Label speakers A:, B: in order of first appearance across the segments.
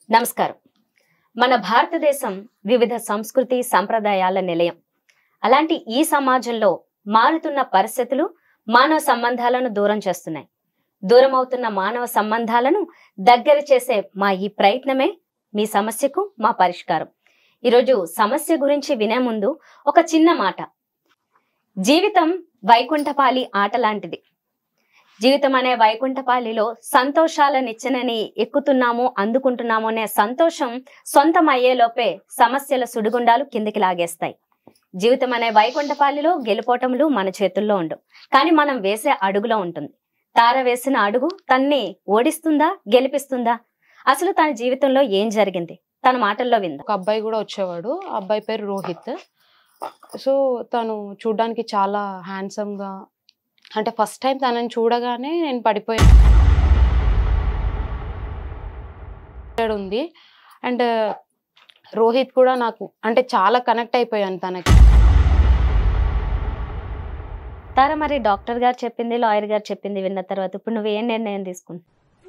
A: నమస్కారం మన భారతదేశం వివిధ సంస్కృతి సంప్రదాయాల నిలయం అలాంటి ఈ సమాజంలో మారుతున్న పరిస్థితులు మానవ సంబంధాలను దూరం చేస్తున్నాయి దూరం అవుతున్న మానవ సంబంధాలను దగ్గర చేసే మా ఈ ప్రయత్నమే మీ సమస్యకు మా పరిష్కారం ఈరోజు సమస్య గురించి వినే ముందు ఒక చిన్న మాట జీవితం వైకుంఠపాలి ఆట లాంటిది జీవితం అనే వైకుంఠపాలిలో సంతోషాలనిచ్చనని ఎక్కుతున్నాము అందుకుంటున్నాము అనే సంతోషం సొంతం అయ్యేలోపే సమస్యల సుడిగుండాలు కిందికి లాగేస్తాయి జీవితం అనే వైకుంఠపాలిలో గెలుపోటములు మన చేతుల్లో ఉండవు కానీ మనం వేసే అడుగులో ఉంటుంది తార వేసిన అడుగు తన్ని ఓడిస్తుందా గెలిపిస్తుందా అసలు తన జీవితంలో ఏం జరిగింది తన మాటల్లో విందా
B: ఒక అబ్బాయి కూడా వచ్చేవాడు ఆ అబ్బాయి పేరు రోహిత్ సో తను చూడడానికి చాలా హ్యాండ్సమ్ గా అంటే ఫస్ట్ టైం తనని చూడగానే నేను పడిపోయాడు ఉంది అండ్ రోహిత్ కూడా నాకు అంటే చాలా కనెక్ట్ అయిపోయాను తనకి
A: తార మరి డాక్టర్ గారు చెప్పింది లాయర్ గారు చెప్పింది విన్న తర్వాత ఇప్పుడు నువ్వు ఏం నిర్ణయం తీసుకున్నావు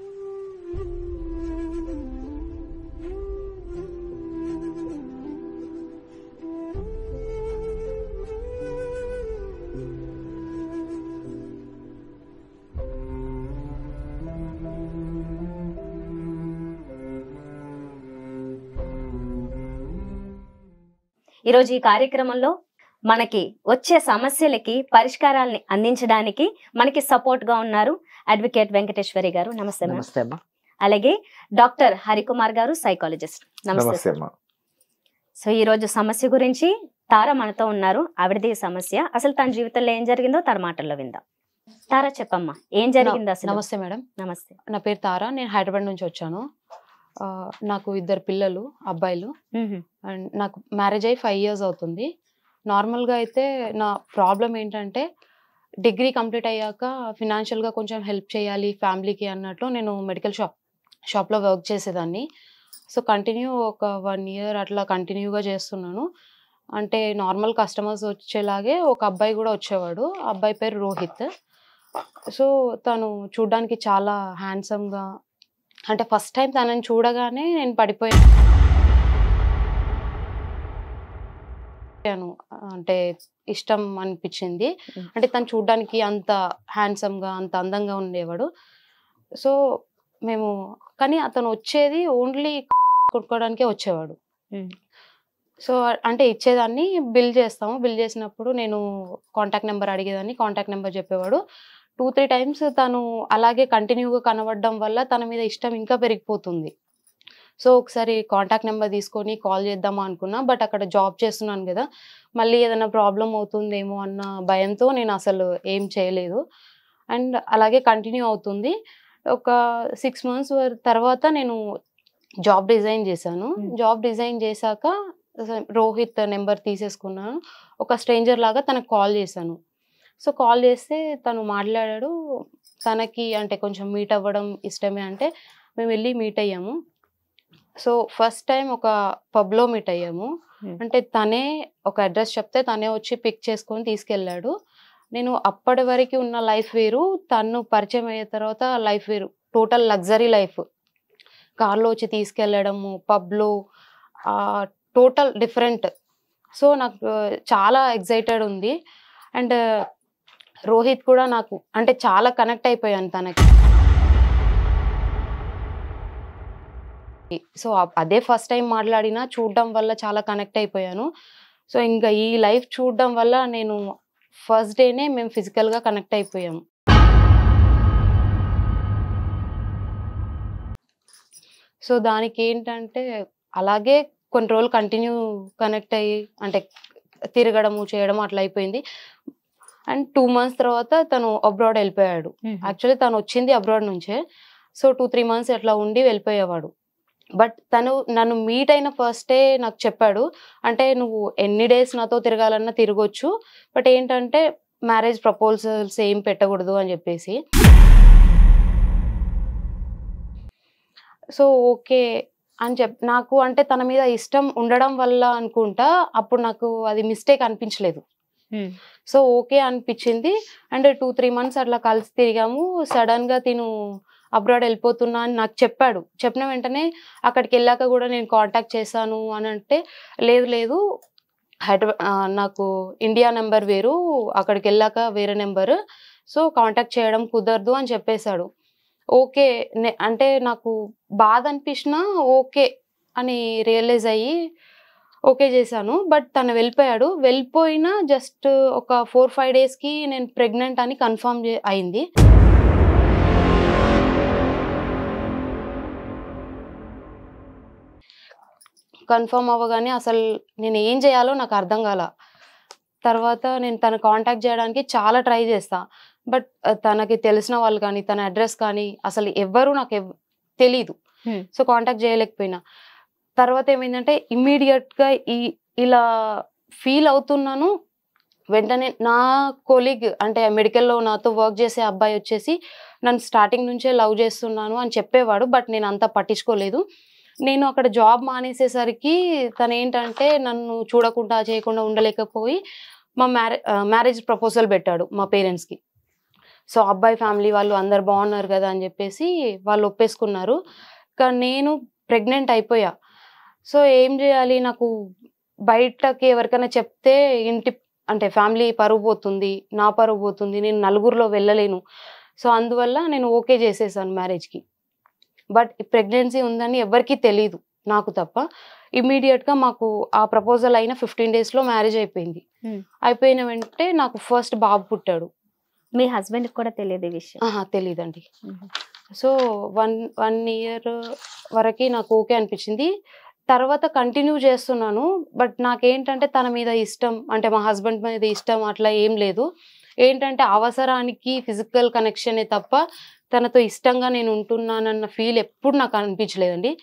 A: ఈరోజు ఈ కార్యక్రమంలో మనకి వచ్చే సమస్యలకి పరిష్కారాలని అందించడానికి మనకి సపోర్ట్ గా ఉన్నారు అడ్వకేట్ వెంకటేశ్వరి గారు నమస్తే మ్యామ్
C: నమస్తే అమ్మా
A: అలాగే డాక్టర్ హరికుమార్ గారు సైకాలజిస్ట్ నమస్తే
C: నమస్తే
A: సార్.
C: అమ్మా
A: సో ఈ రోజు సమస్య గురించి తార మనతో ఉన్నారు ఆవిడది ఈ సమస్య అసలు తన జీవితంలో ఏం జరిగిందో తన మాటల్లో విందాం తార చెప్పమ్మా ఏం జరిగింది అసలు
B: నమస్తే మేడం
A: నమస్తే
B: నా పేరు తారా నేను హైదరాబాద్ నుంచి వచ్చాను ఆ, నాకు ఇద్దరు పిల్లలు అబ్బాయిలు
A: మ్మ్.
B: అండ్ నాకు మ్యారేజ్ అయ్యి ఫైవ్ ఇయర్స్ అవుతుంది నార్మల్గా అయితే నా ప్రాబ్లం ఏంటంటే డిగ్రీ కంప్లీట్ అయ్యాక ఫినాన్షియల్గా కొంచెం హెల్ప్ చేయాలి ఫ్యామిలీకి అన్నట్లు నేను మెడికల్ షాప్ షాప్లో వర్క్ చేసేదాన్ని సో కంటిన్యూ ఒక వన్ ఇయర్ అట్లా కంటిన్యూగా చేస్తున్నాను అంటే నార్మల్ కస్టమర్స్ వచ్చేలాగే ఒక అబ్బాయి కూడా వచ్చేవాడు ఆ అబ్బాయి పేరు రోహిత్ సో తను చూడ్డానికి చాలా హ్యాండ్సమ్గా అంటే ఫస్ట్ టైం తనని చూడగానే నేను పడిపోయాను అంటే ఇష్టం అనిపించింది
A: Mm.
B: అంటే తను చూడడానికి అంత హ్యాండ్సమ్ గా అంత అందంగా ఉండేవాడు సో మేము కానీ అతను వచ్చేది ఓన్లీ కొట్టుకోవడానికే వచ్చేవాడు
A: Mm.
B: సో అంటే ఇచ్చేదాన్ని బిల్ చేస్తాము బిల్ చేసినప్పుడు నేను కాంటాక్ట్ నెంబర్ అడిగేదాన్ని కాంటాక్ట్ నెంబర్ చెప్పేవాడు టూ త్రీ టైమ్స్ తను అలాగే కంటిన్యూగా కనబడడం వల్ల తన మీద ఇష్టం ఇంకా పెరిగిపోతుంది సో ఒకసారి కాంటాక్ట్ నెంబర్ తీసుకొని కాల్ చేద్దామా అనుకున్నా బట్ అక్కడ జాబ్ చేస్తున్నాను కదా మళ్ళీ ఏదైనా ప్రాబ్లం అవుతుందేమో అన్న భయంతో నేను అసలు ఏం చేయలేదు అండ్ అలాగే కంటిన్యూ అవుతుంది ఒక సిక్స్ మంత్స్ తర్వాత నేను జాబ్ రిజైన్ చేశాను
A: Hmm.
B: జాబ్ రిజైన్ చేశాక అసలు రోహిత్ నెంబర్ తీసేసుకున్నాను ఒక స్ట్రేంజర్ లాగా తనకు కాల్ చేశాను సో కాల్ చేస్తే తను మాట్లాడాడు తనకి అంటే కొంచెం మీట్ అవ్వడం ఇష్టమే అంటే మేము వెళ్ళి మీట్ అయ్యాము సో ఫస్ట్ టైం ఒక పబ్లో మీట్ అయ్యాము
A: Hmm.
B: అంటే తనే ఒక అడ్రస్ చెప్తే తనే వచ్చి పిక్ చేసుకొని తీసుకెళ్ళాడు నేను అప్పటి వరకు ఉన్న లైఫ్ వేరు తను పరిచయం అయ్యే తర్వాత లైఫ్ వేరు టోటల్ లగ్జరీ లైఫ్ కార్లో వచ్చి తీసుకెళ్ళడము పబ్లో టోటల్ డిఫరెంట్ సో నాకు ఆ, చాలా ఎగ్జైటెడ్ ఉంది అండ్ రోహిత్ కూడా నాకు అంటే చాలా కనెక్ట్ అయిపోయాను తనకి సో అ- అదే ఫస్ట్ టైం మాట్లాడినా చూడడం వల్ల చాలా కనెక్ట్ అయిపోయాను సో ఇంకా ఈ లైఫ్ చూడడం వల్ల నేను ఫస్ట్ డేనే మేము ఫిజికల్గా కనెక్ట్ అయిపోయాము సో దానికి ఏంటంటే అలాగే కొన్ని రోజులు కంటిన్యూ కనెక్ట్ అయ్యి అంటే తిరగడము చేయడం అట్లా అయిపోయింది అండ్ టూ మంత్స్ తర్వాత తను అబ్రాడ్ వెళ్ళిపోయాడు యాక్చువల్లీ తను వచ్చింది అబ్రాడ్ నుంచే సో టూ త్రీ మంత్స్ అట్లా ఉండి వెళ్ళిపోయేవాడు బట్ తను నన్ను మీట్ అయిన ఫస్టే నాకు చెప్పాడు అంటే నువ్వు ఎన్ని డేస్ నాతో తిరగాలన్నా తిరగొచ్చు బట్ ఏంటంటే మ్యారేజ్ ప్రపోజల్స్ ఏం పెట్టకూడదు అని చెప్పేసి సో ఓకే అని చెప్ నాకు అంటే తన మీద ఇష్టం ఉండడం వల్ల అనుకుంటా అప్పుడు నాకు అది మిస్టేక్ అనిపించలేదు సో ఓకే అనిపించింది అండ్ టూ త్రీ మంత్స్ అట్లా కలిసి తిరిగాము సడన్ గా తిను అబ్రాడ్ వెళ్ళిపోతున్నా అని నాకు చెప్పాడు చెప్పిన వెంటనే అక్కడికి వెళ్ళాక కూడా నేను కాంటాక్ట్ చేశాను అని అంటే లేదు లేదు హైదరాబాద్ నాకు ఇండియా నెంబర్ వేరు అక్కడికి వెళ్ళాక వేరే నెంబర్ సో కాంటాక్ట్ చేయడం కుదరదు అని చెప్పేశాడు ఓకే నే- అంటే నాకు బాధ అనిపించినా ఓకే అని రియలైజ్ అయ్యి ఓకే చేశాను బట్ తను వెళ్ళిపోయాడు వెళ్ళిపోయిన జస్ట్ ఒక ఫోర్ ఫైవ్ డేస్కి నేను ప్రెగ్నెంట్ అని కన్ఫర్మ్ అయింది కన్ఫర్మ్ అవ్వగానే అసలు నేను ఏం చేయాలో నాకు అర్థం కాల తర్వాత నేను తన కాంటాక్ట్ చేయడానికి చాలా ట్రై చేస్తా బట్ తనకి తెలిసిన వాళ్ళు కానీ తన అడ్రస్ కానీ అసలు ఎవ్వరు నాకు ఎవ్ తెలీదు
A: Hmm.
B: సో కాంటాక్ట్ చేయలేకపోయినా తర్వాత ఏమైందంటే immediate గా ఈ ఇలా ఫీల్ అవుతున్నాను వెంటనే నా కొలీగ్ అంటే మెడికల్లో నాతో వర్క్ చేసే అబ్బాయి వచ్చేసి నన్ను స్టార్టింగ్ నుంచే లవ్ చేస్తున్నాను అని చెప్పేవాడు బట్ నేను అంత పట్టించుకోలేదు నేను అక్కడ జాబ్ మానేసేసరికి తను ఏంటంటే నన్ను చూడకుండా చేయకుండా ఉండలేకపోయి మా మ్యారే మ్యారేజ్ ప్రపోజల్ పెట్టాడు మా పేరెంట్స్కి సో అబ్బాయి ఫ్యామిలీ వాళ్ళు అందరు బాగున్నారు కదా అని చెప్పేసి వాళ్ళు ఒప్పేసుకున్నారు కానీ నేను ప్రెగ్నెంట్ అయిపోయా సో ఏం చేయాలి నాకు బయటకి ఎవరికైనా చెప్తే ఇంటి అంటే ఫ్యామిలీ పరువు పోతుంది నా పరువు పోతుంది నేను నలుగురిలో వెళ్ళలేను సో అందువల్ల నేను ఓకే చేసేసాను మ్యారేజ్కి బట్ ప్రెగ్నెన్సీ ఉందని ఎవరికీ తెలియదు నాకు తప్ప ఇమీడియట్గా మాకు ఆ ప్రపోజల్ అయిన ఫిఫ్టీన్ డేస్లో మ్యారేజ్ అయిపోయింది
A: Hmm.
B: అయిపోయిన వెంటనే నాకు ఫస్ట్ బాబు పుట్టాడు
A: మీ హస్బెండ్ కూడా తెలియదు ఈ విషయం
B: ఆహా తెలీదండి సో వన్ వన్ ఇయర్ వరకు నాకు ఓకే అనిపించింది తర్వాత కంటిన్యూ చేస్తున్నాను బట్ నాకేంటంటే తన మీద ఇష్టం అంటే మా హస్బెండ్ మీద ఇష్టం అట్లా ఏం లేదు ఏంటంటే అవసరానికి ఫిజికల్ కనెక్షనే తప్ప తనతో ఇష్టంగా నేను ఉంటున్నానన్న ఫీల్ ఎప్పుడు నాకు అనిపించలేదండి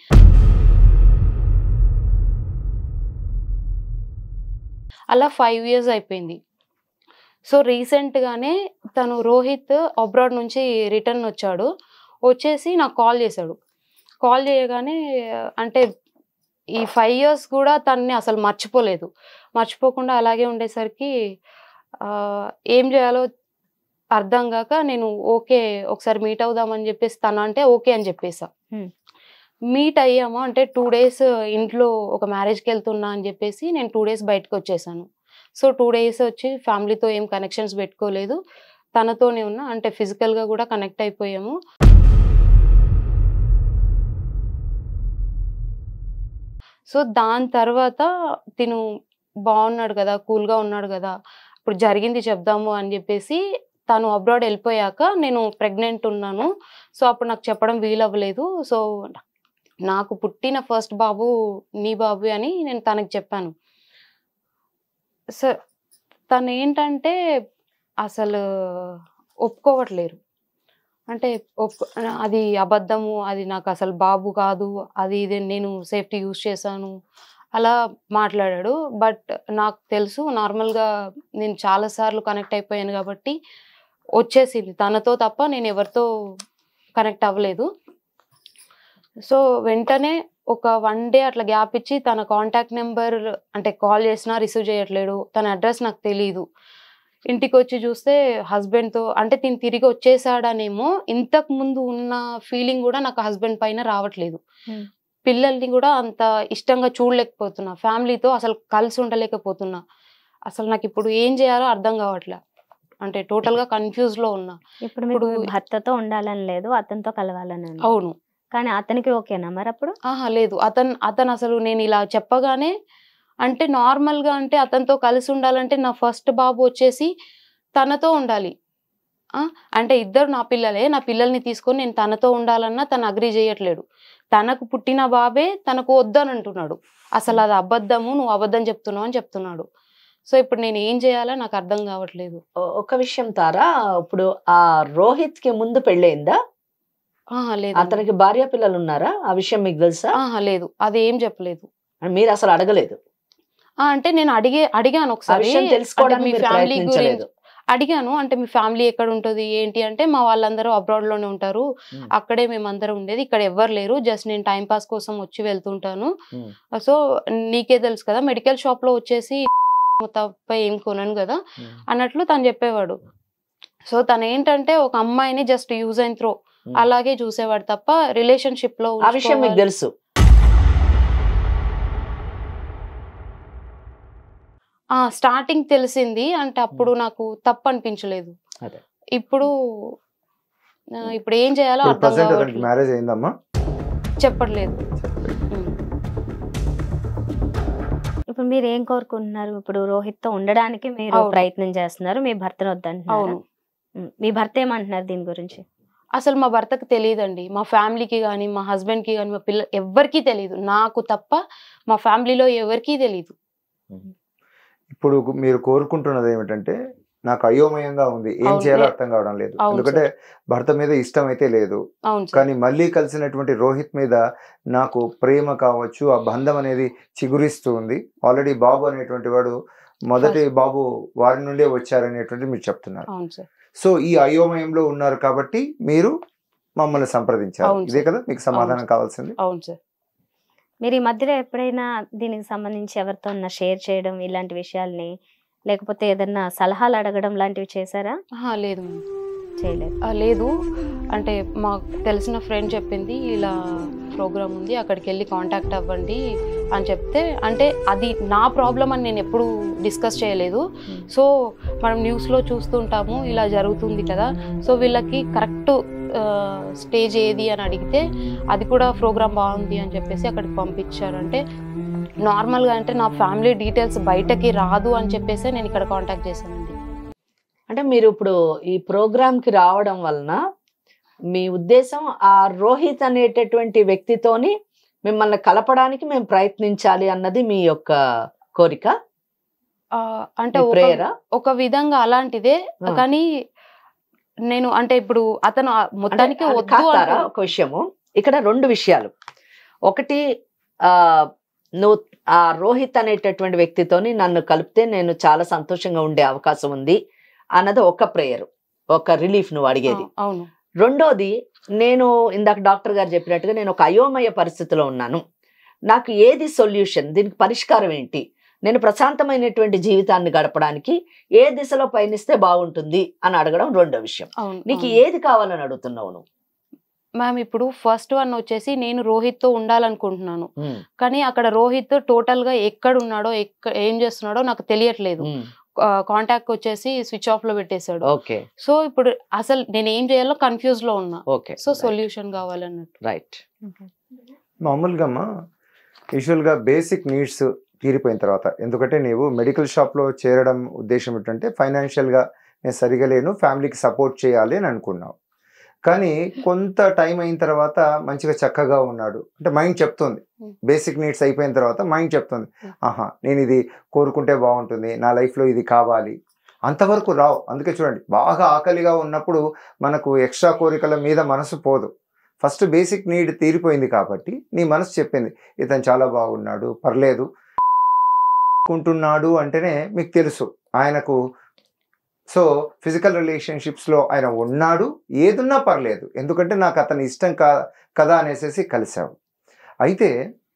B: అలా ఫైవ్ ఇయర్స్ అయిపోయింది సో రీసెంట్గానే తను రోహిత్ అబ్రాడ్ నుంచి రిటర్న్ వచ్చాడు వచ్చేసి నాకు కాల్ చేశాడు కాల్ చేయగానే అంటే ఈ ఫైవ్ ఇయర్స్ కూడా తనని అసలు మర్చిపోలేదు మర్చిపోకుండా అలాగే ఉండేసరికి ఆ, ఏం చేయాలో అర్థం కాక నేను ఓకే ఒకసారి మీట్ అవుదామని చెప్పేసి తను అంటే ఓకే అని చెప్పేసా
A: Hmm.
B: మీట్ అయ్యాము అంటే టూ డేస్ ఇంట్లో ఒక మ్యారేజ్కి వెళ్తున్నా అని చెప్పేసి నేను టూ డేస్ బయటకు వచ్చేసాను సో టూ డేస్ వచ్చి ఫ్యామిలీతో ఏం కనెక్షన్స్ పెట్టుకోలేదు తనతోనే ఉన్నా అంటే ఫిజికల్గా కూడా కనెక్ట్ అయిపోయాము సో దాని తర్వాత తిను బాగున్నాడు కదా కూల్గా ఉన్నాడు కదా ఇప్పుడు జరిగింది చెప్దాము అని చెప్పేసి తను అబ్రాడ్ వెళ్ళిపోయాక నేను ప్రెగ్నెంట్ ఉన్నాను సో అప్పుడు నాకు చెప్పడం వీలవ్వలేదు సో నాకు పుట్టిన ఫస్ట్ బాబు నీ బాబు అని నేను తనకి చెప్పాను సో తను ఏంటంటే అసలు ఒప్పుకోవట్లేరు అంటే ఒప్పు అది అబద్ధము అది నాకు అసలు బాబు కాదు అది ఇది నేను సేఫ్టీ యూజ్ చేశాను అలా మాట్లాడాడు బట్ నాకు తెలుసు నార్మల్గా నేను చాలాసార్లు కనెక్ట్ అయిపోయాను కాబట్టి వచ్చేసింది తనతో తప్ప నేను ఎవరితో కనెక్ట్ అవ్వలేదు సో వెంటనే ఒక వన్ డే అట్లా గ్యాప్ ఇచ్చి తన కాంటాక్ట్ నెంబర్ అంటే కాల్ చేసినా రిసీవ్ చేయట్లేడు తన అడ్రస్ నాకు తెలియదు ఇంటికి వచ్చి చూస్తే హస్బెండ్తో అంటే తిని తిరిగి వచ్చేసాడనేమో ఇంతకు ముందు ఉన్న ఫీలింగ్ కూడా నాకు హస్బెండ్ పైన రావట్లేదు
A: Hmm.
B: పిల్లల్ని కూడా అంత ఇష్టంగా చూడలేకపోతున్నా ఫ్యామిలీతో అసలు కలిసి ఉండలేకపోతున్నా అసలు నాకు ఇప్పుడు ఏం చేయాలో అర్థం కావట్లే అంటే టోటల్గా కన్ఫ్యూజ్లో ఉన్నా
A: ఇప్పుడు మీకు
B: ఇప్పుడు-
A: భర్తతో ఉండాలని లేదు అతనితో కలవాలని ఉంది.
B: అవును
A: కానీ అతనికి ఓకేనా మరి అప్పుడు
B: ఆహా లేదు అతను అతను అసలు నేను ఇలా చెప్పగానే అంటే నార్మల్గా అంటే అతనితో కలిసి ఉండాలంటే నా ఫస్ట్ బాబు వచ్చేసి తనతో ఉండాలి ఆ, అంటే ఇద్దరు నా పిల్లలే నా పిల్లల్ని తీసుకొని నేను తనతో ఉండాలన్నా తను అగ్రి చేయట్లేడు తనకు పుట్టిన బాబే తనకు వద్దని అంటున్నాడు అసలు అది అబద్ధము నువ్వు అబద్ధం చెప్తున్నావు అని చెప్తున్నాడు సో ఇప్పుడు నేను ఏం చేయాలో నాకు అర్థం కావట్లేదు
C: ఒ- ఒక విషయం తారా ఇప్పుడు ఆ రోహిత్ కి ముందు పెళ్ళయిందా
B: ఆహా లేదు
C: అతనికి భార్య పిల్లలు ఉన్నారా ఆ విషయం మీకు తెలుసా
B: ఆహా లేదు అది ఏం చెప్పలేదు
C: మీరు అసలు అడగలేదు
B: ఆ, అంటే నేను అడిగే అడిగాను
C: ఆ
B: ఒకసారి
C: విషయం
B: అంటే
C: తెలుసుకోవడానికి
B: మీ
C: మీరు
B: ఫ్యామిలీ
C: ప్రయత్నించలేదు
B: గురించి అడిగాను అంటే మీ ఫ్యామిలీ ఎక్కడ ఉంటుంది ఏంటి అంటే మా వాళ్ళందరూ అబ్రాడ్ లోనే ఉంటారు
C: Hmm.
B: అక్కడే మేమందరం ఉండేది ఇక్కడ ఎవ్వరు లేరు జస్ట్ నేను టైం పాస్ కోసం వచ్చి వెళ్తుంటాను
C: Hmm.
B: సో నీకే తెలుసు కదా మెడికల్ షాప్ లో వచ్చేసి తప్ప ఏం కొనను కదా అన్నట్లు తను చెప్పేవాడు సో తను ఏంటంటే ఒక అమ్మాయిని జస్ట్ యూజ్ అండ్ త్రో అలాగే చూసేవాడు తప్ప రిలేషన్షిప్ లో
C: ఆ విషయం మీకు
B: ఉంచుకోవాలి-
C: తెలుసు
B: ఆ స్టార్టింగ్ తెలిసింది అంటే అప్పుడు నాకు తప్పు అనిపించలేదు
C: అదే.
B: ఇప్పుడు ఆ, ఇప్పుడు ఏం చేయాలో
D: ఇప్పుడు
B: అర్థం
D: ప్రజెంట్ అతనికి
B: కావట్లేదు
D: మ్యారేజ్ అయిందమ్మా
B: చెప్పట్లేదు ఉమ్.
A: ఇప్పుడు మీరు ఏం కోరుకుంటున్నారు ఇప్పుడు రోహిత్ తో ఉండడానికి మీరు
B: అవును.
A: ప్రయత్నం చేస్తున్నారు మీ భర్తను వద్దంటున్నారు
B: అవును
A: మీ భర్త ఏమంటున్నారు దీని గురించి
B: అసలు మా భర్తకు తెలియదండి మా ఫ్యామిలీకి కానీ మా హస్బెండ్ కి కానీ మా పిల్ల ఎవరికీ తెలియదు నాకు తప్ప మా ఫ్యామిలీలో ఎవరికీ తెలియదు
D: ఇప్పుడు మీరు కోరుకుంటున్నది ఏమిటంటే నాకు అయోమయంగా ఉంది ఏం
B: అవును,
D: చేయాలో
B: లే-
D: అర్థం కావడం లేదు
B: అవును
D: ఎందుకంటే భర్త మీద ఇష్టం అయితే లేదు
B: అవును సార్
D: కానీ మళ్ళీ కలిసినటువంటి రోహిత్ మీద నాకు ప్రేమ కావచ్చు ఆ బంధం అనేది చిగురిస్తూ ఉంది ఆల్రెడీ బాబు అనేటువంటి వాడు మొదటి బాబు వారి నుండే వచ్చారనేటువంటి మీరు చెప్తున్నారు
B: అవును సార్
D: సో ఈ అయోమయంలో ఉన్నారు కాబట్టి మీరు మమ్మల్ని సంప్రదించారు
B: అవును
D: ఇదే
B: సార్.
D: కదా మీకు సమాధానం
B: అవును.
D: కావాల్సింది
B: అవును సార్
A: మీరు ఈ మధ్యలో ఎప్పుడైనా దీనికి సంబంధించి ఎవరితో షేర్ చేయడం ఇలాంటి విషయాల్ని లేకపోతే ఏదన్నా సలహాలు అడగడం లాంటివి చేశారా
B: ఆహా, లేదు మేడం
A: చేయలేదు
B: ఆ, లేదు అంటే మాకు తెలిసిన ఫ్రెండ్ చెప్పింది ఇలా ప్రోగ్రామ్ ఉంది అక్కడికి వెళ్ళి కాంటాక్ట్ అవ్వండి అని చెప్తే అంటే అది నా ప్రాబ్లం అని నేను ఎప్పుడు డిస్కస్ చేయలేదు సో మనం న్యూస్లో చూస్తుంటాము ఇలా జరుగుతుంది కదా సో వీళ్ళకి కరెక్ట్ స్టేజ్ ఏది అని అడిగితే అది కూడా ప్రోగ్రామ్ బాగుంది అని చెప్పేసి అక్కడికి పంపించారు అంటే నార్మల్గా అంటే నా ఫ్యామిలీ డీటెయిల్స్ బయటకి రాదు అని చెప్పేసి నేను ఇక్కడ కాంటాక్ట్ చేశానండి
C: అంటే మీరు ఇప్పుడు ఈ ప్రోగ్రామ్ కి రావడం వలన మీ ఉద్దేశం ఆ రోహిత్ అనేటటువంటి వ్యక్తితోని మిమ్మల్ని కలపడానికి మేము ప్రయత్నించాలి అన్నది మీ యొక్క కోరిక
B: ఆ, అంటే
C: మీ
B: ఒక
C: ప్రేయరా
B: ఒక విధంగా అలాంటిదే
C: ఆ.
B: కానీ నేను అంటే ఇప్పుడు అతను ఆ మొత్తానికి
C: అంటే
B: వద్దు
C: కాస్తారా
B: అంటున్నాడు.
C: ఒక విషయము ఇక్కడ రెండు విషయాలు ఒకటి ఆ నువ్వు ఆ రోహిత్ అనేటటువంటి వ్యక్తితోని నన్ను కలిపితే నేను చాలా సంతోషంగా ఉండే అవకాశం ఉంది అన్నది ఒక ప్రేయర్ ఒక రిలీఫ్ నువ్వు అడిగేది
B: ఆ, అవును
C: రెండోది నేను ఇందాక డాక్టర్ గారు చెప్పినట్టుగా నేను ఒక అయోమయ పరిస్థితిలో ఉన్నాను నాకు ఏది సొల్యూషన్ దీనికి పరిష్కారం ఏంటి నేను ప్రశాంతమైనటువంటి జీవితాన్ని గడపడానికి ఏ దిశలో పయనిస్తే బాగుంటుంది అని అడగడం రెండో విషయం
B: అవును
C: నీకు
B: అవును.
C: ఏది కావాలని అడుగుతున్నావు నువ్వు
B: మ్యామ్ ఇప్పుడు ఫస్ట్ వన్ వచ్చేసి నేను రోహిత్ తో ఉండాలనుకుంటున్నాను కానీ అక్కడ రోహిత్ టోటల్ గా ఎక్కడ ఉన్నాడో ఎక్క ఏం చేస్తున్నాడో నాకు తెలియట్లేదు కాంటాక్ట్ వచ్చేసి స్విచ్ ఆఫ్ లో పెట్టేశాడు
C: ఓకే
B: సో ఇప్పుడు అసలు నేను ఏం చేయాలో కన్ఫ్యూజ్ లో ఉన్నా
C: ఓకే
B: సో సొల్యూషన్ కావాలన్నట్టు
C: రైట్
D: మామూలుగా అమ్మా యూజువల్గా బేసిక్ నీడ్స్ తీరిపోయిన తర్వాత ఎందుకంటే నీవు మెడికల్ షాప్లో చేరడం ఉద్దేశం ఏంటంటే ఫైనాన్షియల్గా నేను సరిగా లేను ఫ్యామిలీకి సపోర్ట్ చేయాలి అని అనుకున్నావు కానీ కొంత టైం అయిన తర్వాత మంచిగా చక్కగా ఉన్నాడు అంటే మైండ్ చెప్తుంది
B: Hmm.
D: బేసిక్ నీడ్స్ అయిపోయిన తర్వాత మైండ్ చెప్తుంది
B: Hmm.
D: ఆహా నేను ఇది కోరుకుంటే బాగుంటుంది నా లైఫ్లో ఇది కావాలి అంతవరకు రావు అందుకే చూడండి బాగా ఆకలిగా ఉన్నప్పుడు మనకు ఎక్స్ట్రా కోరికల మీద మనసు పోదు ఫస్ట్ బేసిక్ నీడ్ తీరిపోయింది కాబట్టి నీ మనసు చెప్పింది ఇతను చాలా బాగున్నాడు పర్లేదు కుంటున్నాడు అంటేనే మీకు తెలుసు ఆయనకు సో ఫిజికల్ రిలేషన్షిప్స్లో ఆయన ఉన్నాడు ఏదున్నా పర్లేదు ఎందుకంటే నాకు అతని ఇష్టం కా కదా అనేసి కలిసావు అయితే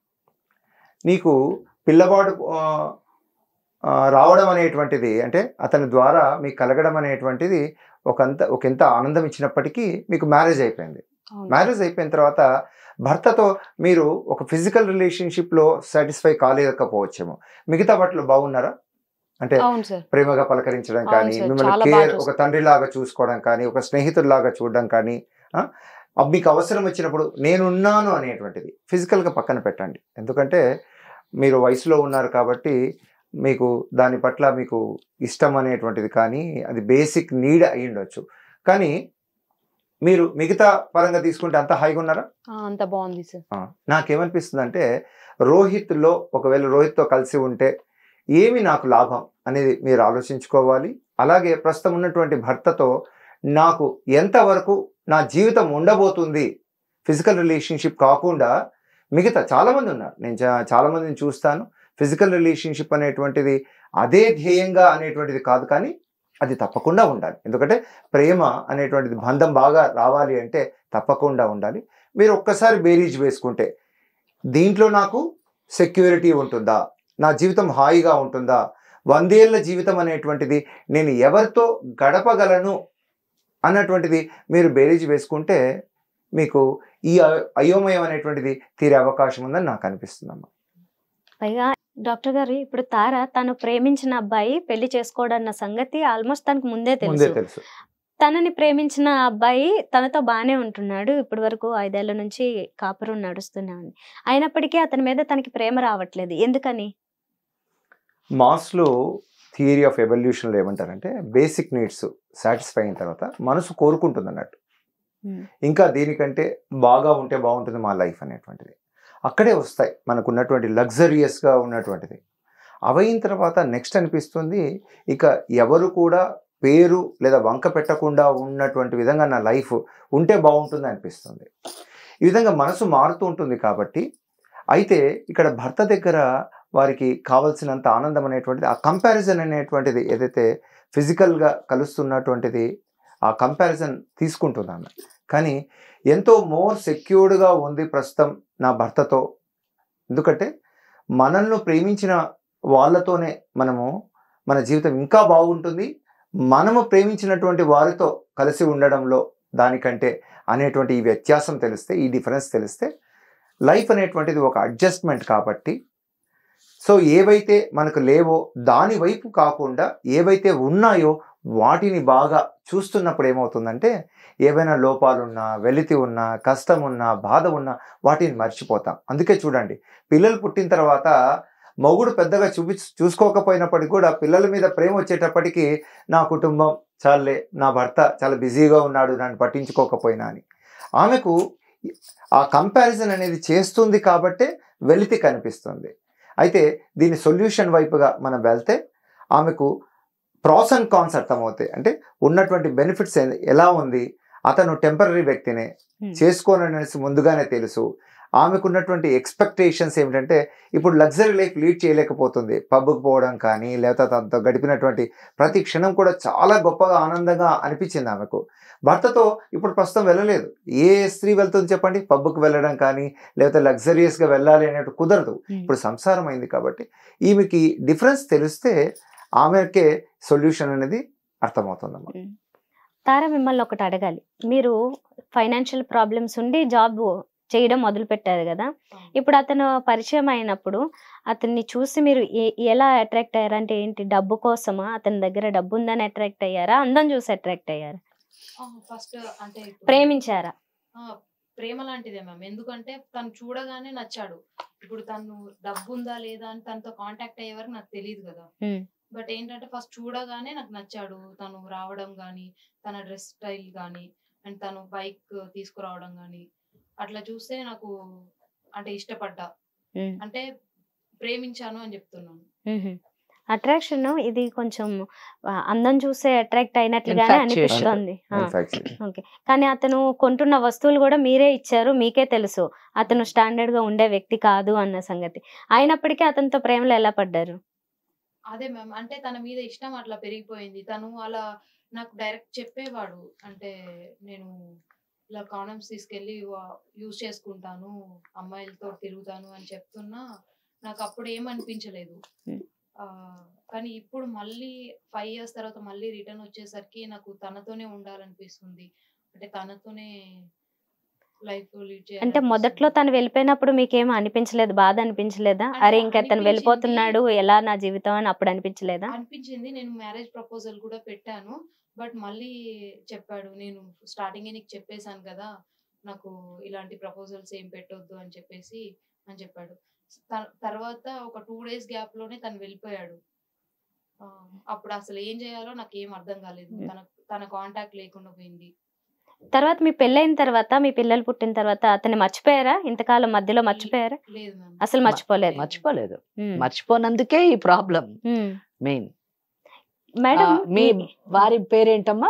D: నీకు పిల్లవాడు ఆ, ఆ, రావడం అనేటువంటిది అంటే అతని ద్వారా మీకు కలగడం అనేటువంటిది ఒకంత ఒకంత ఆనందం ఇచ్చినప్పటికీ మీకు మ్యారేజ్ అయిపోయింది
B: అవును.
D: మ్యారేజ్ అయిపోయిన తర్వాత భర్తతో మీరు ఒక ఫిజికల్ రిలేషన్షిప్లో సాటిస్ఫై కాలేకపోవచ్చేమో మిగతా వాటిలో బాగున్నారా అంటే
B: అవును సార్
D: ప్రేమగా పలకరించడం
B: అవును
D: కానీ
B: సార్,
D: మిమ్మల్ని
B: చాలా బాగా
D: కేర్ ఒక
B: చూసుకుంటారు.
D: తండ్రిలాగా చూసుకోవడం కానీ ఒక స్నేహితుడిలాగా చూడడం కానీ ఆ, అబ్బ మీకు అవసరం వచ్చినప్పుడు నేనున్నాను అనేటువంటిది ఫిజికల్గా పక్కన పెట్టండి ఎందుకంటే మీరు వయసులో ఉన్నారు కాబట్టి మీకు దాని పట్ల మీకు ఇష్టం అనేటువంటిది కానీ అది బేసిక్ నీడ్ అయి ఉండొచ్చు కానీ మీరు మిగతా పరంగా తీసుకుంటే అంత హాయిగా ఉన్నారా
B: ఆ, అంత బాగుంది సార్
D: ఆ, నాకేమనిపిస్తుంది అంటే రోహిత్లో ఒకవేళ రోహిత్తో కలిసి ఉంటే ఏమి నాకు లాభం అనేది మీరు ఆలోచించుకోవాలి అలాగే ప్రస్తుతం ఉన్నటువంటి భర్తతో నాకు ఎంతవరకు నా జీవితం ఉండబోతుంది ఫిజికల్ రిలేషన్షిప్ కాకుండా మిగతా చాలామంది ఉన్నారు నేను చా- చాలా మందిని చూస్తాను ఫిజికల్ రిలేషన్షిప్ అనేటువంటిది అదే ధ్యేయంగా అనేటువంటిది కాదు కానీ అది తప్పకుండా ఉండాలి ఎందుకంటే ప్రేమ అనేటువంటిది బంధం బాగా రావాలి అంటే తప్పకుండా ఉండాలి మీరు ఒక్కసారి బేరీజ్ వేసుకుంటే దీంట్లో నాకు సెక్యూరిటీ ఉంటుందా నా జీవితం హాయిగా ఉంటుందా వందేళ్ల జీవితం అనేటువంటిది నేను ఎవరితో గడపగలను అన్నటువంటిది మీరు బేరీజ్ వేసుకుంటే మీకు ఈ అ- అయోమయం అనేటువంటిది తీరే అవకాశం ఉందని నాకు అనిపిస్తుందమ్మా
A: పైగా డాక్టర్ గారు ఇప్పుడు తార తను ప్రేమించిన అబ్బాయి పెళ్లి చేసుకోడన్న సంగతి ఆల్మోస్ట్ తనకు ముందే
D: ముందే
A: తెలుసు
D: తెలుసు
A: తనని ప్రేమించిన అబ్బాయి తనతో బానే ఉంటున్నాడు ఇప్పటి వరకు ఐదేళ్ల నుంచి కాపురం నడుస్తూనే ఉంది అయినప్పటికీ అతని మీద తనకి ప్రేమ రావట్లేదు ఎందుకని
D: మాస్లో థియరీ ఆఫ్ ఎవల్యూషన్లో ఏమంటారంటే బేసిక్ నీడ్స్ సాటిస్ఫై అయిన తర్వాత మనసు కోరుకుంటుంది అన్నట్టు
A: Hmm.
D: ఇంకా దీనికంటే బాగా ఉంటే బాగుంటుంది మా లైఫ్ అనేటువంటిది అక్కడే వస్తాయి మనకు ఉన్నటువంటి లగ్జరియస్గా ఉన్నటువంటిది అవైన తర్వాత నెక్స్ట్ అనిపిస్తుంది ఇక ఎవరు కూడా పేరు లేదా వంక పెట్టకుండా ఉన్నటువంటి విధంగా నా లైఫ్ ఉంటే బాగుంటుంది అనిపిస్తుంది ఈ విధంగా మనసు మారుతూ ఉంటుంది కాబట్టి అయితే ఇక్కడ భర్త దగ్గర వారికి కావలసినంత ఆనందం అనేటువంటిది ఆ కంపారిజన్ అనేటువంటిది ఏదైతే ఫిజికల్గా కలుస్తున్నటువంటిది ఆ కంపారిజన్ తీసుకుంటుంది ఆమె కానీ ఎంతో మోర్ సెక్యూర్డ్గా ఉంది ప్రస్తుతం నా భర్తతో ఎందుకంటే మనల్ని ప్రేమించిన వాళ్ళతోనే మనము మన జీవితం ఇంకా బాగుంటుంది మనము ప్రేమించినటువంటి వారితో కలిసి ఉండడంలో దానికంటే అనేటువంటి ఈ వ్యత్యాసం తెలిస్తే ఈ డిఫరెన్స్ తెలిస్తే లైఫ్ అనేటువంటిది ఒక అడ్జస్ట్మెంట్ కాబట్టి సో ఏవైతే మనకు లేవో దాని వైపు కాకుండా ఏవైతే ఉన్నాయో వాటిని బాగా చూస్తున్నప్పుడు ఏమవుతుందంటే ఏవైనా లోపాలున్నా వెలితి ఉన్నా కష్టం ఉన్నా బాధ ఉన్నా వాటిని మర్చిపోతాం అందుకే చూడండి పిల్లలు పుట్టిన తర్వాత మొగుడు పెద్దగా చూపి చూసుకోకపోయినప్పటికీ కూడా పిల్లల మీద ప్రేమ వచ్చేటప్పటికి నా కుటుంబం చాలే నా భర్త చాలా బిజీగా ఉన్నాడు నన్ను పట్టించుకోకపోయినా అని ఆమెకు ఆ కంపారిజన్ అనేది చేస్తుంది కాబట్టే వెలితి కనిపిస్తుంది అయితే దీని సొల్యూషన్ వైపుగా మనం వెళ్తే ఆమెకు ప్రాస్ అండ్ కాన్స్ అర్థమవుతాయి అంటే ఉన్నటువంటి బెనిఫిట్స్ ఎలా ఉంది అతను టెంపరీ వ్యక్తినే
A: Hmm.
D: చేసుకోననేసి ముందుగానే తెలుసు ఆమెకున్నటువంటి ఎక్స్పెక్టేషన్స్ ఏమిటంటే ఇప్పుడు లగ్జరీ లైఫ్ లీడ్ చేయలేకపోతుంది పబ్కి పోవడం కానీ లేకపోతే తనతో గడిపినటువంటి ప్రతి క్షణం కూడా చాలా గొప్పగా ఆనందంగా అనిపించింది ఆమెకు భర్తతో ఇప్పుడు ప్రస్తుతం వెళ్ళలేదు ఏ స్త్రీ వెళ్తుంది చెప్పండి పబ్కి వెళ్ళడం కానీ లేకపోతే లగ్జరియస్గా వెళ్ళాలి అనేట్టు కుదరదు ఇప్పుడు సంసారం అయింది కాబట్టి ఈమెకి డిఫరెన్స్ తెలిస్తే ఆమెకే సొల్యూషన్ అనేది అర్థమవుతుందమ్మా
A: తార మిమ్మల్ని ఒకటి అడగాలి మీరు ఫైనాన్షియల్ ప్రాబ్లమ్స్ ఉండి జాబ్ చేయడం మొదలు పెట్టారు కదా ఇప్పుడు అతను పరిచయం అయినప్పుడు అతన్ని చూసి మీరు ఏ- ఎలా అట్రాక్ట్ అయ్యారా అంటే ఏంటి డబ్బు కోసమా అతని దగ్గర డబ్బు ఉందని అట్రాక్ట్ అయ్యారా అందం చూసి అట్రాక్ట్ అయ్యారా
B: ఫస్ట్ అంటే ఇప్పుడు-
A: ప్రేమించారా
B: ఆ, ప్రేమ లాంటిదే మ్యామ్ ఎందుకంటే తను చూడగానే నచ్చాడు ఇప్పుడు తను డబ్బు ఉందా లేదా అని తనతో కాంటాక్ట్ అయ్యే వరకు నాకు తెలియదు కదా
A: Hmm.
B: బట్ ఏంటంటే ఫస్ట్ చూడగానే నాకు నచ్చాడు తను రావడం గానీ తన డ్రెస్ స్టైల్ గానీ అండ్ తను బైక్ తీసుకురావడం గానీ అట్లా చూస్తే నాకు అంటే ఇష్టపడ్డా
A: ఉమ్.
B: అంటే ప్రేమించాను అని చెప్తున్నాను
A: అట్రాక్షన్ ఇది కొంచెం ఆ, అందం చూసే అట్రాక్ట్ అయినట్లుగానే
C: Infatuation.
A: అనిపిస్తుంది ఆ.
D: ఇన్ఫాక్ట్
A: కానీ అతను కొంటున్న వస్తువులు కూడా మీరే ఇచ్చారు మీకే తెలుసు అతను స్టాండర్డ్ గా ఉండే వ్యక్తి కాదు అన్న సంగతి అయినప్పటికీ అతనితో ప్రేమలో ఎలా పడ్డారు
B: అదే మ్యామ్ అంటే తన మీద ఇష్టం అట్లా పెరిగిపోయింది తను అలా నాకు డైరెక్ట్ చెప్పేవాడు అంటే నేను ఇలా కాండమ్స్ తీసుకెళ్ళి యూజ్ చేసుకుంటాను అమ్మాయిలతో తిరుగుతాను అని చెప్తున్నా నాకు అప్పుడు ఏం అనిపించలేదు
A: Hmm.
B: ఆ, కానీ ఇప్పుడు మళ్ళీ ఫైవ్ ఇయర్స్ తర్వాత మళ్ళీ రిటర్న్ వచ్చేసరికి నాకు తనతోనే ఉండాలనిపిస్తుంది అంటే తనతోనే లైఫ్ లీడ్
A: అంటే మొదట్లో తను వెళ్ళిపోయినప్పుడు మీకేం అనిపించలేదు బాధ అనిపించలేదా
B: అంటే
A: అరే ఇంక తను
B: అనిపించింది.
A: వెళ్ళిపోతున్నాడు ఎలా నా జీవితం అని అప్పుడు అనిపించలేదా
B: అనిపించింది నేను మ్యారేజ్ ప్రపోజల్ కూడా పెట్టాను బట్ మళ్ళీ చెప్పాడు నేను స్టార్టింగ్ నీకు చెప్పేశాను కదా నాకు ఇలాంటి ప్రపోజల్స్ ఏం పెట్టొద్దు అని చెప్పేసి అని చెప్పాడు త- తర్వాత ఒక టూ డేస్ గ్యాప్ లోనే తను వెళ్ళిపోయాడు ఆ, అప్పుడు అసలు ఏం చేయాలో నాకు ఏం అర్థం కాలేదు
A: Hmm.
B: తన తన కాంటాక్ట్ లేకుండా పోయింది
A: తర్వాత మీ పెళ్ళైన తర్వాత మీ పిల్లలు పుట్టిన తర్వాత అతన్ని మర్చిపోయారా ఇంతకాలం మధ్యలో మర్చిపోయారా
B: లేదు మ్యామ్
A: అసలు మర్చిపోలేదు
C: మర్చిపోలేదు
A: ఉమ్.
C: మర్చిపోనందుకే ఈ ప్రాబ్లం
A: ఉమ్.
C: మెయిన్
A: మేడం
C: మీ
A: మీ-
C: వారి పేరేంటమ్మా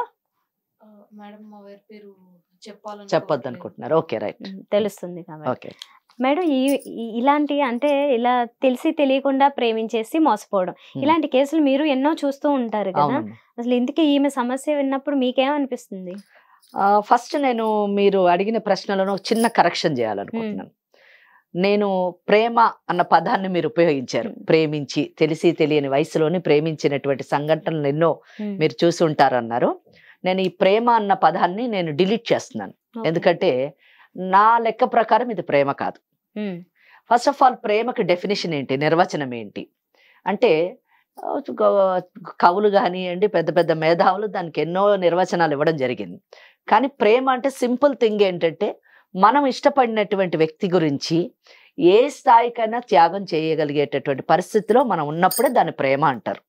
B: మేడం మా వారి పేరు చెప్పాలని
C: చెప్పొద్దు అనుకుంటున్నారు ఓకే రైట్
A: ఉమ్, తెలుస్తుంది కాబట్టి
C: ఓకే
A: మేడం ఈ ఈ- ఇలాంటి అంటే ఇలా తెలిసి తెలియకుండా ప్రేమించేసి మోసపోవడం ఇలాంటి కేసులు మీరు ఎన్నో చూస్తూ ఉంటారు కదా
C: అవునమ్మా
A: అసలు ఇందుకే ఈమె సమస్య విన్నప్పుడు మీకేమనిపిస్తుంది
C: ఫస్ట్ నేను మీరు అడిగిన ప్రశ్నలను ఒక చిన్న కరెక్షన్ చేయాలనుకుంటున్నాను నేను ప్రేమ అన్న పదాన్ని మీరు ఉపయోగించారు
A: Hmm.
C: ప్రేమించి తెలిసి తెలియని వయసులోని ప్రేమించినటువంటి సంఘటనలు ఎన్నో
A: ఉమ్.
C: మీరు చూసి ఉంటారన్నారు నేను ఈ ప్రేమ అన్న పదాన్ని నేను డిలీట్ చేస్తున్నాను
A: ఓకే.
C: ఎందుకంటే నా లెక్క ప్రకారం ఇది ప్రేమ కాదు
A: ఉమ్,
C: ఫస్ట్ ఆఫ్ ఆల్ ప్రేమకి డెఫినేషన్ ఏంటి నిర్వచనం ఏంటి అంటే ఆ, గ- కవులు కానివ్వండి పెద్ద పెద్ద మేధావులు దానికి ఎన్నో నిర్వచనాలు ఇవ్వడం జరిగింది కానీ ప్రేమ అంటే సింపుల్ థింగ్ ఏంటంటే మనం ఇష్టపడినటువంటి వ్యక్తి గురించి ఏ స్థాయికైనా త్యాగం చేయగలిగేటటువంటి పరిస్థితిలో మనం ఉన్నప్పుడే దాన్ని ప్రేమ అంటారు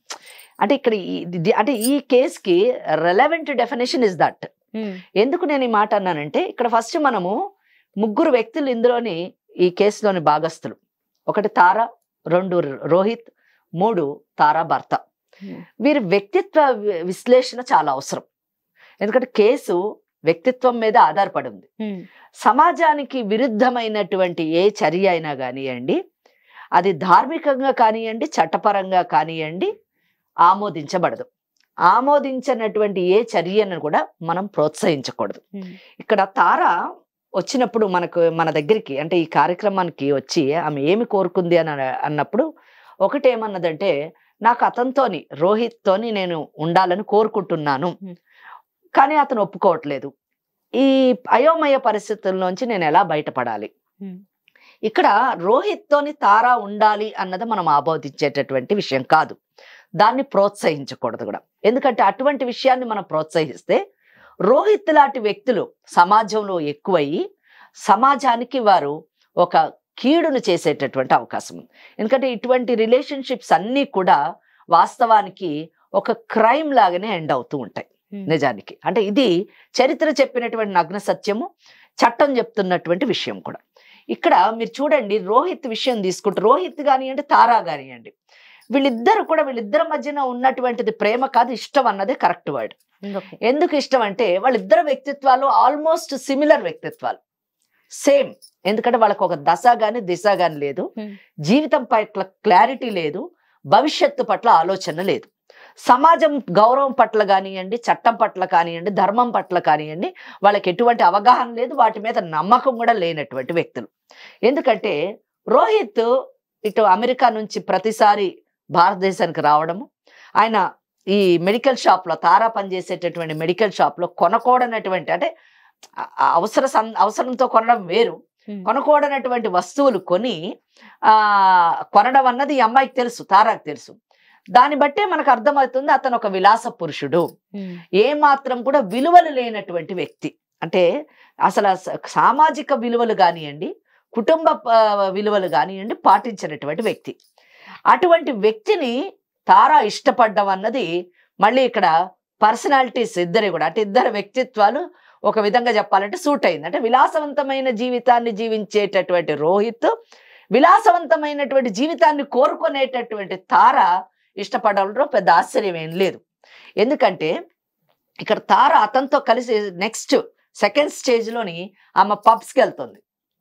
C: అంటే ఇక్కడ ఈ- ఇది- అంటే ఈ కేసుకి రెలవెంట్ డెఫినేషన్ ఇస్ దట్
A: ఉమ్,
C: ఎందుకు నేను ఈ మాట అన్నానంటే ఇక్కడ ఫస్ట్ మనము ముగ్గురు వ్యక్తులు ఇందులోని ఈ కేసులోని భాగస్థులు ఒకటి తార రెండు రోహిత్ మూడు తారా భర్త
A: Hmm.
C: వీరి వ్యక్తిత్వ వి- విశ్లేషణ చాలా అవసరం ఎందుకంటే కేసు వ్యక్తిత్వం మీద ఆధారపడి ఉంది
A: ఉమ్,
C: సమాజానికి విరుద్ధమైనటువంటి ఏ చర్య అయినా కానివ్వండి అది ధార్మికంగా కానివ్వండి చట్టపరంగా కానివ్వండి ఆమోదించబడదు ఆమోదించినటువంటి ఏ చర్యను కూడా మనం ప్రోత్సహించకూడదు
A: ఉమ్,
C: ఇక్కడ తార వచ్చినప్పుడు మనకు మన దగ్గరికి అంటే ఈ కార్యక్రమానికి వచ్చి ఆమె ఏమి కోరుకుంది అని అన్నప్పుడు ఒకటి ఏమన్నదంటే నాకు అతనితోని రోహిత్తోని నేను ఉండాలని కోరుకుంటున్నాను
A: Hmm.
C: కానీ అతను ఒప్పుకోవట్లేదు ఈ అయోమయ పరిస్థితుల్లోంచి నేను ఎలా బయటపడాలి
A: Hmm.
C: ఇక్కడ రోహిత్తోని తార ఉండాలి అన్నది మనం ఆబోధించేటటువంటి విషయం కాదు దాన్ని ప్రోత్సహించకూడదు కూడా ఎందుకంటే అటువంటి విషయాన్ని మనం ప్రోత్సహిస్తే రోహిత్ లాంటి వ్యక్తులు సమాజంలో ఎక్కువయ్యి సమాజానికి వారు ఒక కీడును చేసేటటువంటి అవకాశం ఉంది ఎందుకంటే ఇటువంటి రిలేషన్షిప్స్ అన్నీ కూడా వాస్తవానికి ఒక క్రైమ్ లాగానే ఎండ్ అవుతూ ఉంటాయి
A: ఉమ్,
C: నిజానికి అంటే ఇది చరిత్ర చెప్పినటువంటి నగ్న సత్యము చట్టం చెప్తున్నటువంటి విషయం కూడా ఇక్కడ మీరు చూడండి రోహిత్ విషయం తీసుకుంటే రోహిత్ కానివ్వండి తారా కానివ్వండి వీళ్ళిద్దరు కూడా వీళ్ళిద్దరి మధ్యన ఉన్నటువంటిది ప్రేమ కాదు ఇష్టం అన్నదే కరెక్ట్ వర్డ్
A: ఓకే.
C: ఎందుకు ఇష్టం అంటే వాళ్ళిద్దరు వ్యక్తిత్వాలు ఆల్మోస్ట్ సిమిలర్ వ్యక్తిత్వాలు సేమ్ ఎందుకంటే వాళ్ళకి ఒక దశ గాని దిశ గాని లేదు
A: Hmm.
C: జీవితం పట్ల క్లారిటీ లేదు భవిష్యత్తు పట్ల ఆలోచన లేదు సమాజం గౌరవం పట్ల కానివ్వండి చట్టం పట్ల కానివ్వండి ధర్మం పట్ల కానివ్వండి వాళ్ళకి ఎటువంటి అవగాహన లేదు వాటి మీద నమ్మకం కూడా లేనటువంటి వ్యక్తులు ఎందుకంటే రోహిత్ ఇటు అమెరికా నుంచి ప్రతిసారి భారతదేశానికి రావడము ఆయన ఈ మెడికల్ షాప్ లో తారా పనిచేసేటటువంటి మెడికల్ షాప్ లో కొనకూడనటువంటి అంటే ఆ- ఆ అవసర సం- అవసరంతో కొనడం వేరు
A: ఉమ్,
C: కొనకూడనటువంటి వస్తువులు కొని ఆ కొనడం అన్నది ఈ అమ్మాయికి తెలుసు తారాకు తెలుసు దాన్ని బట్టే మనకు అర్థమవుతుంది అతను ఒక విలాస పురుషుడు
A: ఉమ్,
C: ఏ మాత్రం కూడా విలువలు లేనటువంటి వ్యక్తి అంటే అసలు ఆ స- సామాజిక విలువలు కానివ్వండి కుటుంబ ఆ, విలువలు కానివ్వండి పాటించినటువంటి వ్యక్తి అటువంటి వ్యక్తిని తారా ఇష్టపడ్డం అన్నది మళ్ళీ ఇక్కడ పర్సనాలిటీస్ ఇద్దరి కూడా అంటే ఇద్దరు వ్యక్తిత్వాలు ఒక విధంగా చెప్పాలంటే సూట్ అయింది అంటే విలాసవంతమైన జీవితాన్ని జీవించేటటువంటి రోహిత్ విలాసవంతమైనటువంటి జీవితాన్ని కోరుకునేటటువంటి తార ఇష్టపడడంలో పెద్ద ఆశ్చర్యం ఏం లేదు ఎందుకంటే ఇక్కడ తార అతనితో కలిసి నెక్స్ట్ సెకండ్ స్టేజ్ లోని ఆమె పబ్స్కి వెళ్తుంది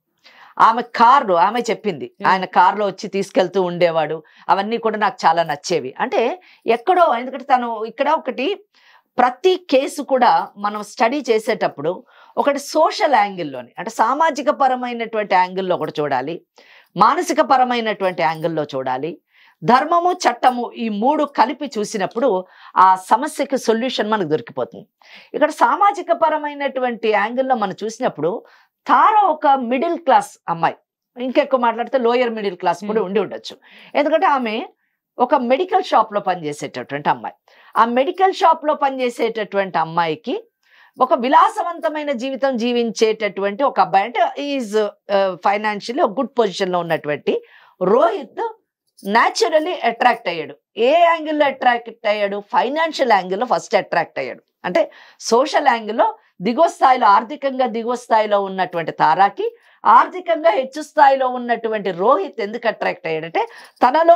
C: ఆమె కార్లు ఆమె చెప్పింది ఆయన కార్లో వచ్చి తీసుకెళ్తూ ఉండేవాడు అవన్నీ కూడా నాకు చాలా నచ్చేవి అంటే ఎక్కడో ఎందుకంటే తను ఇక్కడ ఒకటి ప్రతి కేసు కూడా మనం స్టడీ చేసేటప్పుడు ఒకటి సోషల్ యాంగిల్లోని అంటే సామాజిక పరమైనటువంటి యాంగిల్లో ఒకటి చూడాలి మానసిక పరమైనటువంటి యాంగిల్లో చూడాలి ధర్మము చట్టము ఈ మూడు కలిపి చూసినప్పుడు ఆ సమస్యకి సొల్యూషన్ మనకు దొరికిపోతుంది ఇక్కడ సామాజిక పరమైనటువంటి యాంగిల్లో మనం చూసినప్పుడు తార ఒక మిడిల్ క్లాస్ అమ్మాయి ఇంకెక్కువ మాట్లాడితే లోయర్ మిడిల్ క్లాస్ కూడా
A: Hmm.
C: ఉండి ఉండొచ్చు ఎందుకంటే ఆమె ఒక మెడికల్ షాప్ లో పనిచేసేటటువంటి అమ్మాయి ఆ మెడికల్ షాప్ లో పనిచేసేటటువంటి అమ్మాయికి ఒక విలాసవంతమైన జీవితం జీవించేటటువంటి ఒక అబ్బాయి అంటే ఈజ్ ఫైనాన్షియల్లీ ఒక గుడ్ పొజిషన్ లో ఉన్నటువంటి రోహిత్ న్యాచురలీ అట్రాక్ట్ అయ్యాడు ఏ యాంగిల్లో అట్రాక్ట్ అయ్యాడు ఫైనాన్షియల్ యాంగిల్లో ఫస్ట్ అట్రాక్ట్ అయ్యాడు అంటే సోషల్ యాంగిల్లో దిగువ స్థాయిలో ఆర్థికంగా దిగువ స్థాయిలో ఉన్నటువంటి తారాకి ఆర్థికంగా హెచ్చు స్థాయిలో ఉన్నటువంటి రోహిత్ ఎందుకు అట్రాక్ట్ అయ్యాడంటే తనలో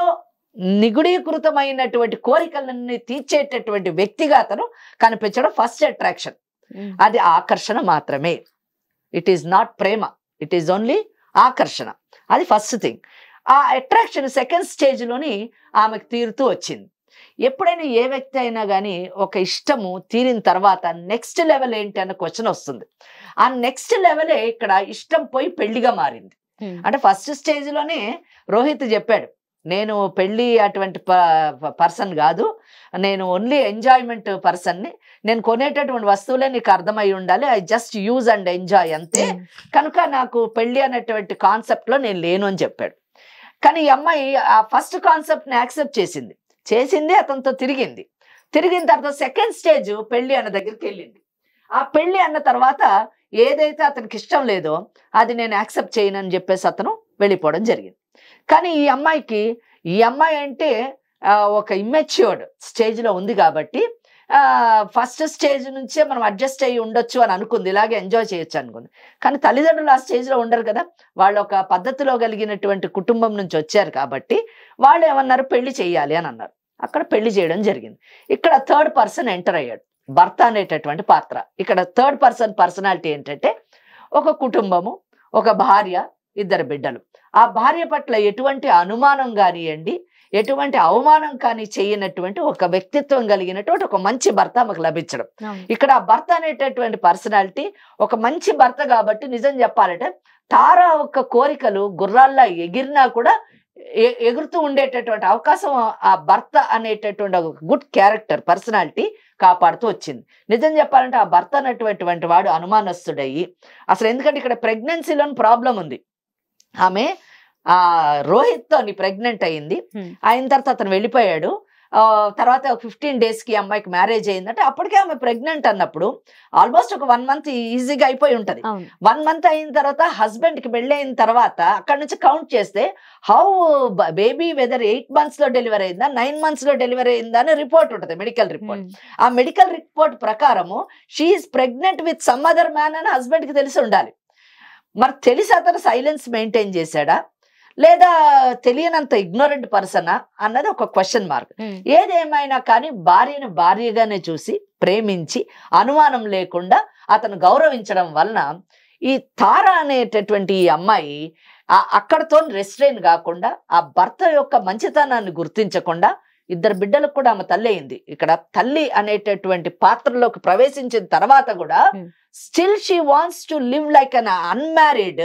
C: నిగుడీకృతమైనటువంటి కోరికలన్నీ తీర్చేటటువంటి వ్యక్తిగా అతను కనిపించడం ఫస్ట్ అట్రాక్షన్
A: ఉమ్,
C: అది ఆకర్షణ మాత్రమే ఇట్ ఈస్ నాట్ ప్రేమ ఇట్ ఈస్ ఓన్లీ ఆకర్షణ అది ఫస్ట్ థింగ్ ఆ అట్రాక్షన్ సెకండ్ స్టేజ్ లోని ఆమెకు తీరుతూ వచ్చింది ఎప్పుడైనా ఏ వ్యక్తి అయినా కానీ ఒక ఇష్టము తీరిన తర్వాత నెక్స్ట్ లెవెల్ ఏంటి అన్న క్వశ్చన్ వస్తుంది ఆ నెక్స్ట్ లెవెలే ఇక్కడ ఇష్టం పోయి పెళ్లిగా మారింది
A: ఉమ్,
C: అంటే ఫస్ట్ స్టేజ్ లోనే రోహిత్ చెప్పాడు నేను పెళ్ళి అటువంటి పర్సన్ కాదు నేను ఓన్లీ ఎంజాయ్మెంట్ పర్సన్ని నేను కొనేటటువంటి వస్తువులే నీకు అర్థమై ఉండాలి I just use and enjoy అంతే కనుక నాకు పెళ్లి అనేటువంటి కాన్సెప్ట్ లో నేను లేను అని చెప్పాడు కానీ ఈ అమ్మాయి ఆ ఫస్ట్ కాన్సెప్ట్ ని యాక్సెప్ట్ చేసింది చేసింది అతనితో తిరిగింది తిరిగిన తర్వాత సెకండ్ స్టేజ్ పెళ్లి అన్న దగ్గరికి వెళ్ళింది ఆ పెళ్లి అన్న తర్వాత ఏదైతే అతనికి ఇష్టం లేదో అది నేను యాక్సెప్ట్ చేయను అని చెప్పేసి అతను వెళ్ళిపోవడం జరిగింది కానీ ఈ అమ్మాయికి ఈ అమ్మాయి అంటే ఆ, ఒక ఇమ్మెచ్యూర్డ్ స్టేజ్లో ఉంది కాబట్టి ఫస్ట్ స్టేజ్ నుంచే మనం అడ్జస్ట్ అయ్యి ఉండొచ్చు అని అనుకుంది ఇలాగే ఎంజాయ్ చేయొచ్చు అనుకుంది కానీ తల్లిదండ్రులు ఆ స్టేజ్లో ఉండరు కదా వాళ్ళు ఒక పద్ధతిలో కలిగినటువంటి కుటుంబం నుంచి వచ్చారు కాబట్టి వాళ్ళు ఏమన్నారు పెళ్లి చేయాలి అని అన్నారు అక్కడ పెళ్లి చేయడం జరిగింది ఇక్కడ థర్డ్ పర్సన్ ఎంటర్ అయ్యాడు భర్త అనేటటువంటి పాత్ర ఇక్కడ థర్డ్ పర్సన్ పర్సనాలిటీ ఏంటంటే ఒక కుటుంబము ఒక భార్య ఇద్దరు బిడ్డలు ఆ భార్య పట్ల ఎటువంటి అనుమానం కానివ్వండి ఎటువంటి అవమానం కానీ చేయనటువంటి ఒక వ్యక్తిత్వం కలిగినటువంటి ఒక మంచి భర్త మాకు లభించడం ఇక్కడ ఆ భర్త అనేటటువంటి పర్సనాలిటీ ఒక మంచి భర్త కాబట్టి నిజం చెప్పాలంటే తార ఒక కోరికలు గుర్రాల్లా ఎగిరినా కూడా ఎ- ఎగురుతూ ఉండేటటువంటి అవకాశం ఆ భర్త అనేటటువంటి ఒక గుడ్ క్యారెక్టర్ పర్సనాలిటీ కాపాడుతూ వచ్చింది నిజం చెప్పాలంటే ఆ భర్త అనేటటువంటి వాడు అనుమానస్తుడయ్యి అసలు ఎందుకంటే ఇక్కడ ప్రెగ్నెన్సీలోని ప్రాబ్లం ఉంది ఆమె ఆ రోహిత్తో ప్రెగ్నెంట్ అయింది
A: Hmm.
C: అయిన తర్వాత అతను వెళ్ళిపోయాడు ఆ, తర్వాత ఫిఫ్టీన్ డేస్ కి అమ్మాయికి మ్యారేజ్ అయిందంటే అప్పటికే ఆమె ప్రెగ్నెంట్ అన్నప్పుడు ఆల్మోస్ట్ ఒక వన్ మంత్ ఈజీగా అయిపోయి ఉంటది
A: అవును
C: వన్ మంత్ అయిన తర్వాత హస్బెండ్ కి పెళ్లి అయిన తర్వాత అక్కడ నుంచి కౌంట్ చేస్తే how baby whether eight months లో డెలివరీ అయిందా నైన్ మంత్స్ లో డెలివరీ అయిందా అని రిపోర్ట్ ఉంటుంది మెడికల్ రిపోర్ట్
A: ఉమ్.
C: ఆ మెడికల్ రిపోర్ట్ ప్రకారము she is pregnant with some other man అని హస్బెండ్ కి తెలిసి ఉండాలి మరి తెలిసి అతను సైలెన్స్ మెయింటైన్ చేశాడా లేదా తెలియనంత ఇగ్నోరెంట్ పర్సనా అన్నది ఒక క్వశ్చన్ మార్క్
A: ఉమ్.
C: ఏదేమైనా కానీ భార్యను భార్యగానే చూసి ప్రేమించి అనుమానం లేకుండా అతను గౌరవించడం వలన ఈ తార అనేటటువంటి ఈ అమ్మాయి ఆ- అక్కడతో రెస్ట్రైన్ కాకుండా ఆ భర్త యొక్క మంచితనాన్ని గుర్తించకుండా ఇద్దరు బిడ్డలకు కూడా ఆమె తల్లి అయింది ఇక్కడ తల్లి అనేటటువంటి పాత్రలోకి ప్రవేశించిన తర్వాత కూడా
A: Hmm.
C: Still she wants to live like un unmarried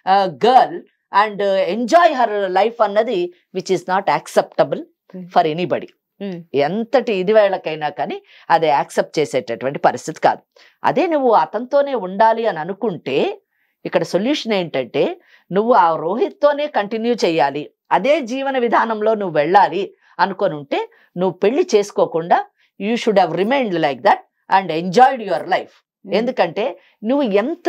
C: girl and enjoy her life అన్నది which is not acceptable
A: Hmm.
C: For anybody
A: um.
C: ఎంతటి ఇది వేళకైనా కానీ అది యాక్సెప్ట్ చేసేటటువంటి పరిస్థితి కాదు అదే నువ్వు అతనితోనే ఉండాలి అని అనుకుంటే ఇక్కడ సొల్యూషన్ ఏంటంటే నువ్వు ఆ రోహిత్తోనే కంటిన్యూ చేయాలి అదే జీవన విధానంలో నువ్వు వెళ్ళాలి అనుకొని ఉంటే నువ్వు పెళ్లి చేసుకోకుండా you should have remained like that and enjoyed your life ఎందుకంటే నువ్వు ఎంత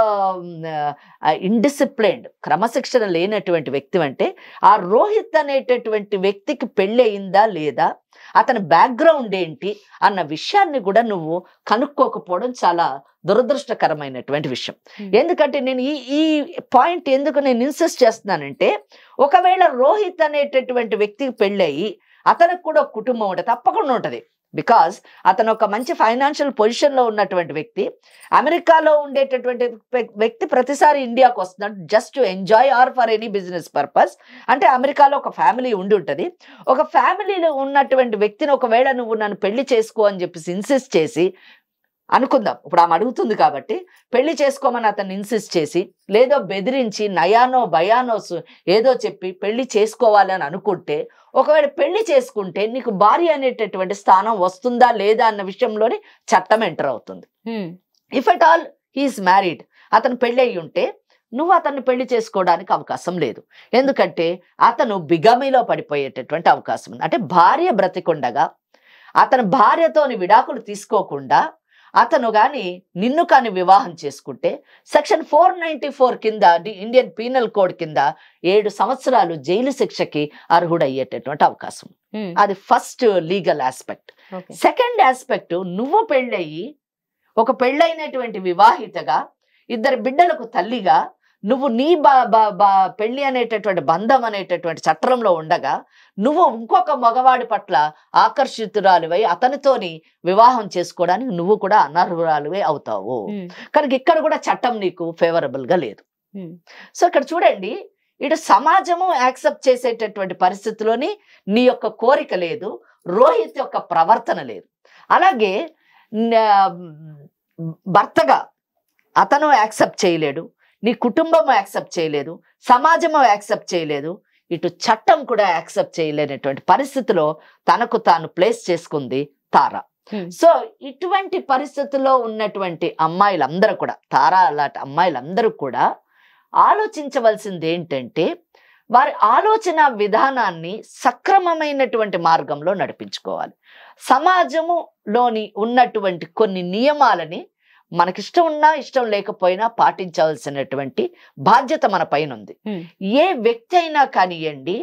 C: ఇండిసిప్లైన్డ్ క్రమశిక్షణ లేనటువంటి వ్యక్తి అంటే ఆ రోహిత్ అనేటటువంటి వ్యక్తికి పెళ్ళి అయిందా లేదా అతని బ్యాక్గ్రౌండ్ ఏంటి అన్న విషయాన్ని కూడా నువ్వు కనుక్కోకపోవడం చాలా దురదృష్టకరమైనటువంటి విషయం
A: Hmm.
C: ఎందుకంటే నేను ఈ ఈ పాయింట్ ఎందుకు నేను ఇన్సిస్ట్ చేస్తున్నానంటే ఒకవేళ రోహిత్ అనేటటువంటి వ్యక్తికి పెళ్ళయి అతనికి కూడా ఒక కుటుంబం ఉంటుంది తప్పకుండా ఉంటుంది బికాస్ అతను ఒక మంచి ఫైనాన్షియల్ పొజిషన్ లో ఉన్నటువంటి వ్యక్తి అమెరికాలో ఉండేటటువంటి వ్యక్- వ్యక్తి ప్రతిసారి ఇండియాకు వస్తున్నాడు just to enjoy or for any business purpose అంటే అమెరికాలో ఒక ఫ్యామిలీ ఉండి ఉంటుంది ఒక ఫ్యామిలీలో ఉన్నటువంటి వ్యక్తిని ఒకవేళ నువ్వు నన్ను పెళ్లి చేసుకో అని చెప్పేసి ఇన్సిస్ట్ చేసి అనుకుందాం ఇప్పుడు ఆమె అడుగుతుంది కాబట్టి పెళ్లి చేసుకోమని అతన్ని ఇన్సిస్ట్ చేసి లేదో బెదిరించి నయానో భయానో సు- ఏదో చెప్పి పెళ్లి చేసుకోవాలి అని అనుకుంటే ఒకవేళ పెళ్లి చేసుకుంటే నీకు భార్య అనేటటువంటి స్థానం వస్తుందా లేదా అన్న విషయంలోని చట్టం ఎంటర్ అవుతుంది
A: um.
C: If at all he is married అతను పెళ్ళి అయి ఉంటే నువ్వు అతన్ని పెళ్లి చేసుకోవడానికి అవకాశం లేదు ఎందుకంటే అతను బిగమిలో పడిపోయేటటువంటి అవకాశం ఉంది అంటే భార్య బ్రతికుండగా అతను భార్యతోని విడాకులు తీసుకోకుండా అతను గాని నిన్ను కాని వివాహం చేసుకుంటే సెక్షన్ ఫోర్ నైన్టీ ఫోర్ కింద ది ఇండియన్ పీనల్ కోడ్ కింద ఏడు సంవత్సరాలు జైలు శిక్షకి అర్హుడయ్యేటటువంటి అవకాశం
A: ఉమ్.
C: అది first legal aspect
A: okay
C: second aspect నువ్వు పెళ్ళయి ఒక పెళ్ళైనటువంటి వివాహితగా ఇద్దరు బిడ్డలకు తల్లిగా నువ్వు నీ బా బా బా పెళ్లి అనేటటువంటి బంధం అనేటటువంటి చట్రంలో ఉండగా నువ్వు ఇంకొక మగవాడి పట్ల ఆకర్షితురాలివై అతనితోని వివాహం చేసుకోవడానికి నువ్వు కూడా అనర్హురాలివై అవుతావు
A: ఉమ్.
C: కనుక ఇక్కడ కూడా చట్టం నీకు ఫేవరబుల్ గా లేదు
A: ఉమ్.
C: సో ఇక్కడ చూడండి ఇటు సమాజము యాక్సెప్ట్ చేసేటటువంటి పరిస్థితిలోని నీ యొక్క కోరిక లేదు రోహిత్ యొక్క ప్రవర్తన లేదు అలాగే న- భర్తగా అతను యాక్సెప్ట్ చేయలేడు నీ కుటుంబం యాక్సెప్ట్ చేయలేదు సమాజము యాక్సెప్ట్ చేయలేదు ఇటు చట్టం కూడా యాక్సెప్ట్ చేయలేనటువంటి పరిస్థితిలో తనకు తాను ప్లేస్ చేసుకుంది తార
A: Hmm.
C: సో ఇటువంటి పరిస్థితుల్లో ఉన్నటువంటి అమ్మాయిలందరూ కూడా తారా అలాంటి అమ్మాయిలందరూ కూడా ఆలోచించవలసింది ఏంటంటే వారి ఆలోచన విధానాన్ని సక్రమమైనటువంటి మార్గంలో నడిపించుకోవాలి సమాజములోని ఉన్నటువంటి కొన్ని నియమాలని మనకిష్టం ఉన్నా ఇష్టం లేకపోయినా పాటించవలసినటువంటి బాధ్యత మన పైన ఉంది
A: Hmm.
C: ఏ వ్యక్తి అయినా కానివ్వండి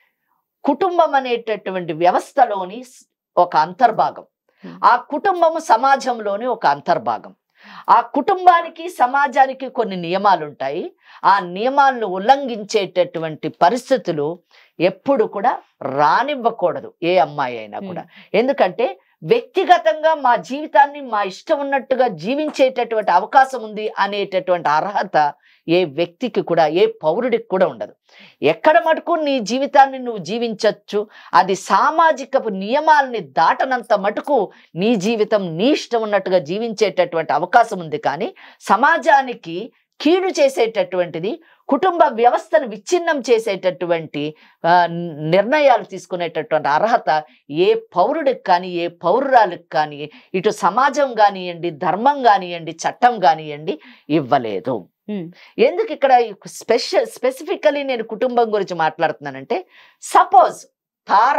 C: కుటుంబం అనేటటువంటి వ్యవస్థలోని స్- ఒక అంతర్భాగం
A: Hmm.
C: ఆ కుటుంబము సమాజంలోని ఒక అంతర్భాగం ఆ కుటుంబానికి సమాజానికి కొన్ని నియమాలు ఉంటాయి ఆ నియమాలను ఉల్లంఘించేటటువంటి పరిస్థితులు ఎప్పుడు కూడా రానివ్వకూడదు ఏ అమ్మాయి అయినా కూడా ఎందుకంటే వ్యక్తిగతంగా మా జీవితాన్ని మా ఇష్టం ఉన్నట్టుగా జీవించేటటువంటి అవకాశం ఉంది అనేటటువంటి అర్హత ఏ వ్యక్తికి కూడా ఏ పౌరుడికి కూడా ఉండదు ఎక్కడ మటుకు నీ జీవితాన్ని నువ్వు జీవించవచ్చు అది సామాజిక నియమాల్ని దాటనంత మటుకు నీ జీవితం నీ ఇష్టం ఉన్నట్టుగా జీవించేటటువంటి అవకాశం ఉంది కానీ సమాజానికి కీడు చేసేటటువంటిది కుటుంబ వ్యవస్థను విచ్ఛిన్నం చేసేటటువంటి ఆ, నిర్ణయాలు తీసుకునేటటువంటి అర్హత ఏ పౌరుడికి కానీ ఏ పౌరురాలకు కానీ ఇటు సమాజం కానివ్వండి ధర్మం కానివ్వండి చట్టం కానివ్వండి ఇవ్వలేదు
A: Hmm.
C: ఎందుకు ఇక్కడ స్పెషల్ స్పెసిఫికలీ నేను కుటుంబం గురించి మాట్లాడుతున్నానంటే సపోజ్ తార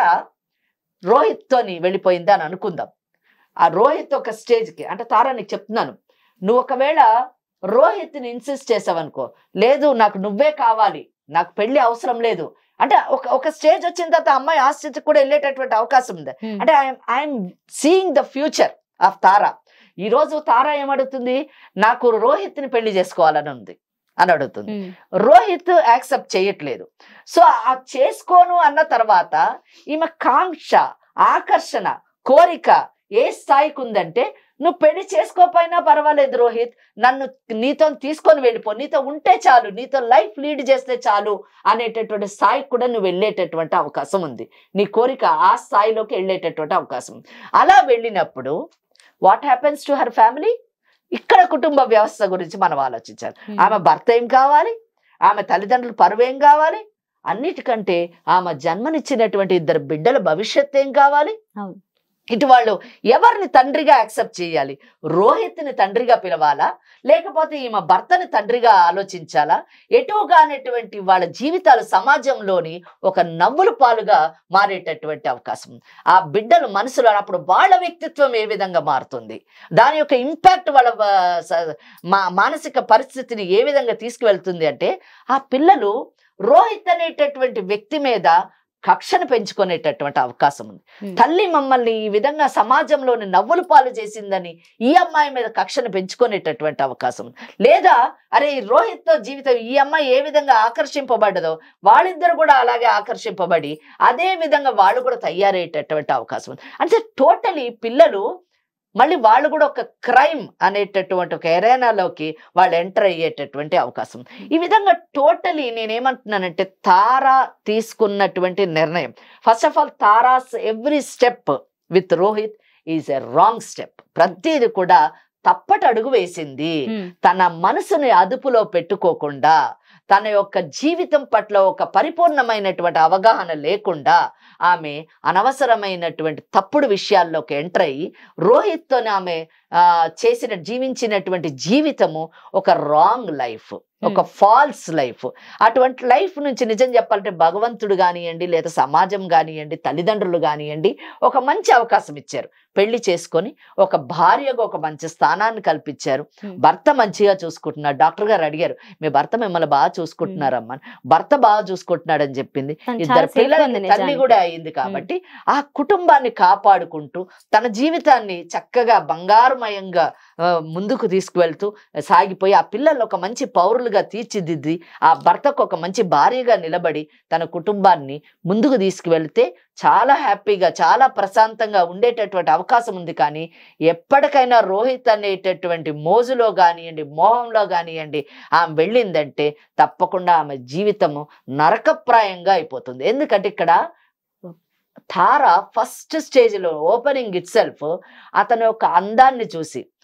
C: రోహిత్తోని వెళ్ళిపోయింది అని అనుకుందాం ఆ రోహిత్ ఒక స్టేజ్కి అంటే తార నీకు చెప్తున్నాను నువ్వు ఒకవేళ రోహిత్ని ఇన్సిస్ట్ చేసావనుకో లేదు నాకు నువ్వే కావాలి నాకు పెళ్లి అవసరం లేదు అంటే ఒక ఒక స్టేజ్ వచ్చిన తర్వాత ఆ అమ్మాయి ఆ స్టేజ్కి కూడా వెళ్ళేటటువంటి అవకాశం ఉంది
A: Hmm.
C: అంటే I'm seeing the future of Tara ఈ రోజు తారా ఏమడుగుతుంది నాకు రోహిత్ని పెళ్లి చేసుకోవాలని ఉంది అని అడుగుతుంది
A: Hmm.
C: రోహిత్ యాక్సెప్ట్ చేయట్లేదు సో ఆ చేసుకోను అన్న తర్వాత ఈమె కాంక్ష ఆకర్షణ కోరిక ఏ స్థాయికి ఉందంటే నువ్వు పెళ్లి చేసుకోకపోయినా పర్వాలేదు రోహిత్ నన్ను నీతో తీసుకొని వెళ్ళిపో నీతో ఉంటే చాలు నీతో లైఫ్ లీడ్ చేస్తే చాలు అనేటటువంటి స్థాయికి కూడా నువ్వు వెళ్ళేటటువంటి అవకాశం ఉంది నీ కోరిక ఆ స్థాయిలోకి వెళ్ళేటటువంటి అవకాశం ఉంది అలా వెళ్ళినప్పుడు what happens to her family ఇక్కడ కుటుంబ వ్యవస్థ గురించి మనం ఆలోచించాలి
A: Hmm.
C: ఆమె భర్త ఏం కావాలి ఆమె తల్లిదండ్రులు పరువు ఏం కావాలి అన్నిటికంటే ఆమె జన్మనిచ్చినటువంటి ఇద్దరు బిడ్డల భవిష్యత్తు ఏం కావాలి
A: అవును.
C: ఇటు వాళ్ళు ఎవరిని తండ్రిగా యాక్సెప్ట్ చేయాలి రోహిత్ని తండ్రిగా పిలవాలా లేకపోతే ఈమె భర్తని తండ్రిగా ఆలోచించాలా ఎటుగానటువంటి వాళ్ళ జీవితాలు సమాజంలోని ఒక నవ్వుల పాలుగా మారేటటువంటి అవకాశం ఉంది. ఆ బిడ్డలు మనసులో అప్పుడు వాళ్ళ వ్యక్తిత్వం ఏ విధంగా మారుతుంది దాని యొక్క ఇంపాక్ట్ వాళ్ళ ఆ, స- మా మానసిక పరిస్థితిని ఏ విధంగా తీసుకువెళ్తుంది అంటే ఆ పిల్లలు రోహిత్ అనేటటువంటి వ్యక్తి మీద కక్షను పెంచుకునేటటువంటి అవకాశం ఉంది
A: Hmm.
C: తల్లి మమ్మల్ని ఈ విధంగా సమాజంలోని నవ్వులు పాలు చేసిందని ఈ అమ్మాయి మీద కక్షను పెంచుకునేటటువంటి అవకాశం ఉంది లేదా అరే ఈ రోహిత్ తో జీవితం ఈ అమ్మాయి ఏ విధంగా ఆకర్షింపబడ్డదో వాళ్ళిద్దరు కూడా అలాగే ఆకర్షింపబడి అదే విధంగా వాళ్ళు కూడా తయారయ్యేటటువంటి అవకాశం ఉంది అంటే టోటలీ పిల్లలు మళ్ళీ వాళ్ళు కూడా ఒక క్రైమ్ అనేటటువంటి ఒక ఎరేనాలోకి వాళ్ళు ఎంటర్ అయ్యేటటువంటి అవకాశం ఉంది. ఈ విధంగా టోటలీ నేనేమంటున్నానంటే తారా తీసుకున్నటువంటి నిర్ణయం first of all Tara's every step with Rohit is a wrong step ప్రతిది కూడా తప్పటి అడుగు వేసింది
A: Hmm.
C: తన మనసుని అదుపులో పెట్టుకోకుండా తన యొక్క జీవితం పట్ల ఒక పరిపూర్ణమైనటువంటి అవగాహన లేకుండా ఆమె అనవసరమైనటువంటి తప్పుడు విషయాల్లోకి ఎంటర్ అయ్యి రోహిత్తోని ఆమె ఆ, చేసిన జీవించినటువంటి జీవితము ఒక రాంగ్ లైఫ్ ఒక ఫాల్స్ లైఫ్ అటువంటి లైఫ్ నుంచి నిజం చెప్పాలంటే భగవంతుడు కానివ్వండి లేదా సమాజం కానివ్వండి తల్లిదండ్రులు కానివ్వండి ఒక మంచి అవకాశం ఇచ్చారు పెళ్లి చేసుకొని ఒక భార్యకు ఒక మంచి స్థానాన్ని కల్పించారు
A: Hmm.
C: భర్త మంచిగా చూసుకుంటున్నాడు డాక్టర్ గారు అడిగారు మీ భర్త మిమ్మల్ని బాగా చూసుకుంటున్నారమ్మా భర్త బాగా చూసుకుంటున్నాడు అని చెప్పింది
A: తను చాలా
C: ఇద్దరు
A: safe గా ఉంది
C: పిల్లలకి తల్లి
A: నిజానికి.
C: కూడా అయింది కాబట్టి ఆ కుటుంబాన్ని కాపాడుకుంటూ తన జీవితాన్ని చక్కగా బంగారుమయంగా ఆ, ముందుకు తీసుకువెళ్తూ సాగిపోయి ఆ పిల్లలు ఒక మంచి పౌరులుగా తీర్చిదిద్ది ఆ భర్తకు ఒక మంచి భార్యగా నిలబడి తన కుటుంబాన్ని ముందుకు తీసుకువెళ్తే చాలా హ్యాపీగా చాలా ప్రశాంతంగా ఉండేటటువంటి అవకాశం ఉంది కానీ ఎప్పటికైనా రోహిత్ అనేటటువంటి మోజులో కానివ్వండి మోహంలో కానివ్వండి ఆమె వెళ్ళిందంటే తప్పకుండా ఆమె జీవితము నరకప్రాయంగా అయిపోతుంది ఎందుకంటే ఇక్కడ తార ఫస్ట్ స్టేజ్లో ఓపెనింగ్ ఇట్ సెల్ఫ్ అతని యొక్క అందాన్ని చూసి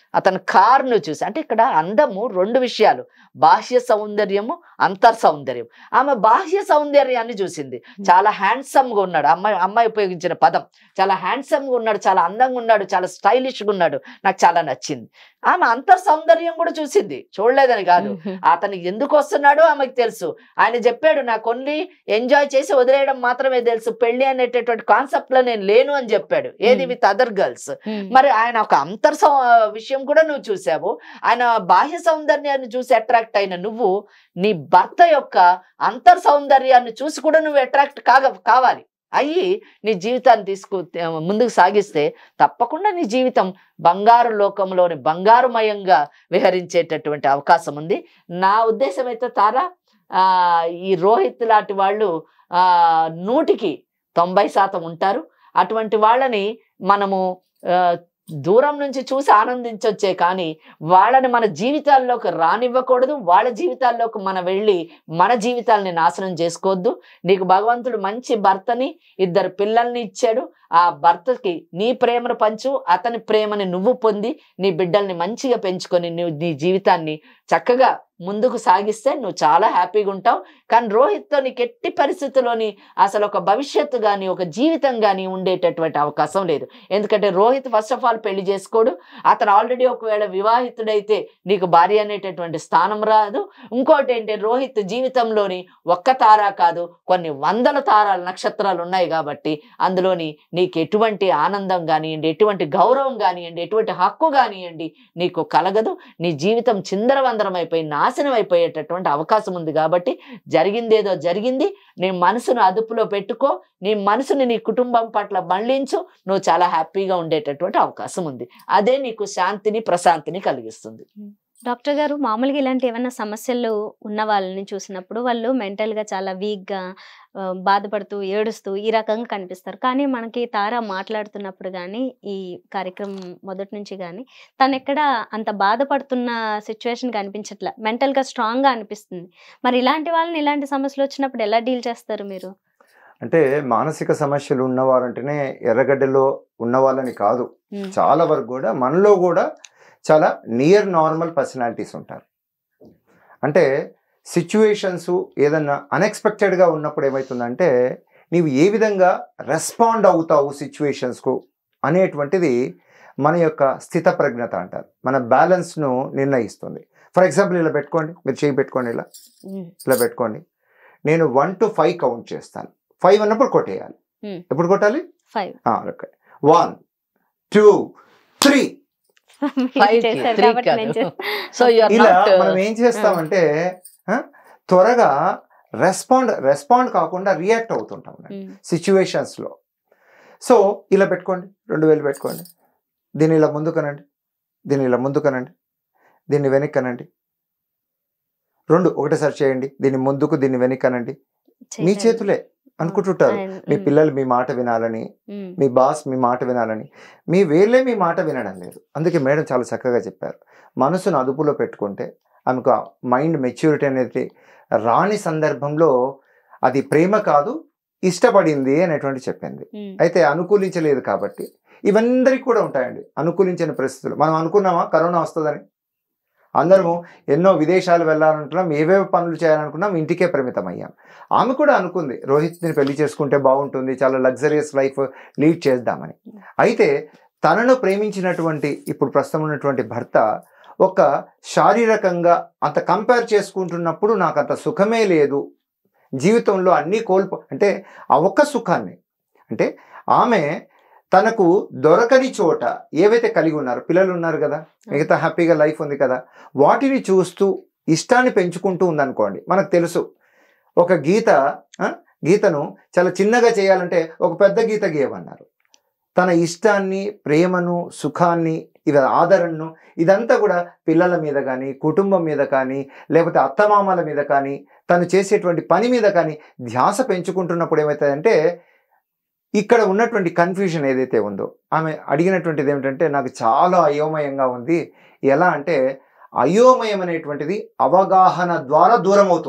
C: అతని కారును చూసి అంటే ఇక్కడ అందము రెండు విషయాలు బాహ్య సౌందర్యము అంతర్ సౌందర్యం ఆమె బాహ్య సౌందర్యాన్ని చూసింది చాలా హ్యాండ్సమ్ గా ఉన్నాడు అమ్మాయి అమ్మాయి ఉపయోగించిన పదం చాలా హ్యాండ్సమ్ గా ఉన్నాడు చాలా అందంగా ఉన్నాడు చాలా స్టైలిష్ గా ఉన్నాడు నాకు చాలా నచ్చింది ఆమె అంతర్ సౌందర్యం కూడా చూసింది చూడలేదని కాదు అతనికి ఎందుకు వస్తున్నాడో ఆమెకు తెలుసు ఆయన చెప్పాడు నాకు ఓన్లీ ఎంజాయ్ చేసి వదిలేయడం మాత్రమే తెలుసు పెళ్లి అనేటటువంటి కాన్సెప్ట్ లో నేను లేను అని చెప్పాడు ఏది
A: Hmm.
C: విత్ అదర్ గర్ల్స్ మరి ఆయన ఒక అంతర్ సౌ- విషయం కూడా నువ్వు చూసావు ఆయన బాహ్య సౌందర్యాన్ని చూసి అట్రాక్ట్ అయిన నువ్వు నీ భర్త యొక్క అంతర్ సౌందర్యాన్ని చూసి కూడా నువ్వు అట్రాక్ట్ కాగ కావాలి అయ్యి నీ జీవితాన్ని తీసుకు ముందుకు సాగిస్తే తప్పకుండా నీ జీవితం బంగారు లోకంలోని బంగారుమయంగా విహరించేటటువంటి అవకాశం ఉంది నా ఉద్దేశం అయితే తారా ఆ, ఈ రోహిత్ లాంటి వాళ్ళు ఆ నూటికి తొంభై శాతం ఉంటారు అటువంటి వాళ్ళని మనము ఆ, దూరం నుంచి చూసి ఆనందించొచ్చే కానీ వాళ్ళని మన జీవితాల్లోకి రానివ్వకూడదు వాళ్ళ జీవితాల్లోకి మనం వెళ్ళి మన జీవితాలని నాశనం చేసుకోవద్దు నీకు భగవంతుడు మంచి భర్తని ఇద్దరు పిల్లల్ని ఇచ్చాడు ఆ భర్తకి నీ ప్రేమను పంచు అతని ప్రేమని నువ్వు పొంది నీ బిడ్డల్ని మంచిగా పెంచుకొని నువ్వు నీ జీవితాన్ని చక్కగా ముందుకు సాగిస్తే నువ్వు చాలా హ్యాపీగా ఉంటావు కానీ రోహిత్తో నీకు ఎట్టి పరిస్థితుల్లోని అసలు ఒక భవిష్యత్తు కానీ ఒక జీవితం కానీ ఉండేటటువంటి అవకాశం లేదు ఎందుకంటే రోహిత్ ఫస్ట్ ఆఫ్ ఆల్ పెళ్లి చేసుకోడు అతను ఆల్రెడీ ఒకవేళ వివాహితుడైతే నీకు భార్య అనేటటువంటి స్థానం రాదు ఇంకోటి ఏంటి రోహిత్ జీవితంలోని ఒక్క తార కాదు కొన్ని వందల తారాలు నక్షత్రాలు ఉన్నాయి కాబట్టి అందులోని నీకు ఎటువంటి ఆనందం కానివ్వండి ఎటువంటి గౌరవం కానివ్వండి ఎటువంటి హక్కు కానివ్వండి నీకు కలగదు నీ జీవితం చిందరవందరం అయిపోయి నాశనం అయిపోయేటటువంటి అవకాశం ఉంది కాబట్టి జరిగిందేదో జరిగింది నీ మనసును అదుపులో పెట్టుకో నీ మనసుని నీ కుటుంబం పట్ల మళ్ళించు నువ్వు చాలా హ్యాపీగా ఉండేటటువంటి అవకాశం ఉంది అదే నీకు శాంతిని ప్రశాంతిని కలిగిస్తుంది
A: డాక్టర్ గారు మామూలుగా ఇలాంటి ఏమైనా సమస్యలు ఉన్న వాళ్ళని చూసినప్పుడు వాళ్ళు mental గా చాలా weak గా ఆ, బాధపడుతూ ఏడుస్తూ ఈ రకంగా కనిపిస్తారు కానీ మనకి తార మాట్లాడుతున్నప్పుడు కానీ ఈ కార్యక్రమం మొదటి నుంచి కానీ తను ఎక్కడ అంత బాధపడుతున్న సిచ్యువేషన్ కనిపించట్లే Mental గా స్ట్రాంగ్ గా అనిపిస్తుంది మరి ఇలాంటి వాళ్ళని ఇలాంటి సమస్యలు వచ్చినప్పుడు ఎలా డీల్ చేస్తారు మీరు
D: అంటే మానసిక సమస్యలు ఉన్నవారంటేనే ఎర్రగడ్డలో ఉన్న వాళ్ళని కాదు
A: ఉమ్,
D: చాలా వరకు కూడా మనలో కూడా చాలా నియర్ నార్మల్ పర్సనాలిటీస్ ఉంటారు అంటే సిచ్యువేషన్స్ ఏదన్నా అన్ఎక్స్పెక్టెడ్గా ఉన్నప్పుడు ఏమవుతుందంటే నీవు ఏ విధంగా రెస్పాండ్ అవుతావు సిచ్యువేషన్స్కు అనేటువంటిది మన యొక్క స్థితప్రజ్ఞత అంటారు మన బ్యాలెన్స్ను నిర్ణయిస్తుంది ఫర్ ఎగ్జాంపుల్ ఇలా పెట్టుకోండి మీరు చేయి పెట్టుకోండి ఇలా
A: ఉమ్,
D: ఇలా పెట్టుకోండి నేను వన్ టు ఫైవ్ కౌంట్ చేస్తాను ఫైవ్ అన్నప్పుడు కొట్టేయాలి
A: Hmm.
D: ఎప్పుడు కొట్టాలి
A: five
D: okay one two three
A: మీరు
C: Five కి,
A: చేశారు
C: three
A: కాబట్టి నేను
C: కాదు.
A: చేస్తాను.
C: సో యూఆర్
D: ఇలా
C: నాట్
D: మనం ఏం చేస్తామంటే ఆ, త్వరగా రెస్పాండ్ రెస్పాండ్ కాకుండా రియాక్ట్ అవుతుంటాం
A: ఉమ్,
D: సిచ్యువేషన్స్లో సో ఇలా పెట్టుకోండి రెండు వేలు పెట్టుకోండి దీన్ని ఇలా ముందు కనండి దీన్ని ఇలా ముందు కనండి దీన్ని వెనక్కి కనండి రెండు ఒకటేసారి చేయండి దీన్ని ముందుకు దీన్ని వెనక్కి కనండి మీ
A: చేశారు.
D: చేతులే అనుకుంటుంటారు
A: ఆయన-
D: మీ
A: ఉమ్,
D: పిల్లలు మీ మాట వినాలని
A: ఉమ్,
D: మీ బాస్ మీ మాట వినాలని మీ వేళ్ళే మీ మాట వినడం లేదు అందుకే మేడం చాలా చక్కగా చెప్పారు మనసును అదుపులో పెట్టుకుంటే ఆమెకు మైండ్ మెచ్యూరిటీ అనేది రాని సందర్భంలో అది ప్రేమ కాదు ఇష్టపడింది అనేటువంటి చెప్పింది
A: ఉమ్,
D: అయితే అనుకూలించలేదు కాబట్టి ఇవందరికి కూడా ఉంటాయండి అనుకూలించని పరిస్థితులు మనం అనుకున్నామా కరోనా వస్తుందని అందరము ఎన్నో విదేశాలు వెళ్ళాలనుకున్నాం ఏవేవో పనులు చేయాలనుకున్నాం ఇంటికే పరిమితం అయ్యాం ఆమె కూడా అనుకుంది రోహిత్ని పెళ్లి చేసుకుంటే బాగుంటుంది చాలా లగ్జరియస్ లైఫ్ లీడ్ చేద్దామని అయితే తనను ప్రేమించినటువంటి ఇప్పుడు ప్రస్తుతం ఉన్నటువంటి భర్త ఒక శారీరకంగా అంత కంపేర్ చేసుకుంటున్నప్పుడు నాకు అంత సుఖమే లేదు జీవితంలో అన్నీ కోల్పో అంటే ఆ ఒక్క సుఖాన్ని అంటే ఆమె తనకు దొరకని చోట ఏవైతే కలిగి ఉన్నారో పిల్లలు ఉన్నారు కదా మిగతా హ్యాపీగా లైఫ్ ఉంది కదా వాటిని చూస్తూ ఇష్టాన్ని పెంచుకుంటూ ఉందనుకోండి మనకు తెలుసు ఒక గీత ఆ, గీతను చాలా చిన్నగా చేయాలంటే ఒక పెద్ద గీత గీయమన్నారు తన ఇష్టాన్ని ప్రేమను సుఖాన్ని ఇవి ఆదరణను ఇదంతా కూడా పిల్లల మీద కానీ కుటుంబం మీద కానీ లేకపోతే అత్తమామల మీద కానీ తను చేసేటువంటి పని మీద కానీ ధ్యాస పెంచుకుంటున్నప్పుడు ఏమవుతుందంటే ఇక్కడ ఉన్నటువంటి కన్ఫ్యూజన్ ఏదైతే ఉందో ఆమె అడిగినటువంటిది ఏమిటంటే నాకు చాలా అయోమయంగా ఉంది ఎలా అంటే అయోమయం అనేటువంటిది అవగాహన ద్వారా దూరం అవుతుంది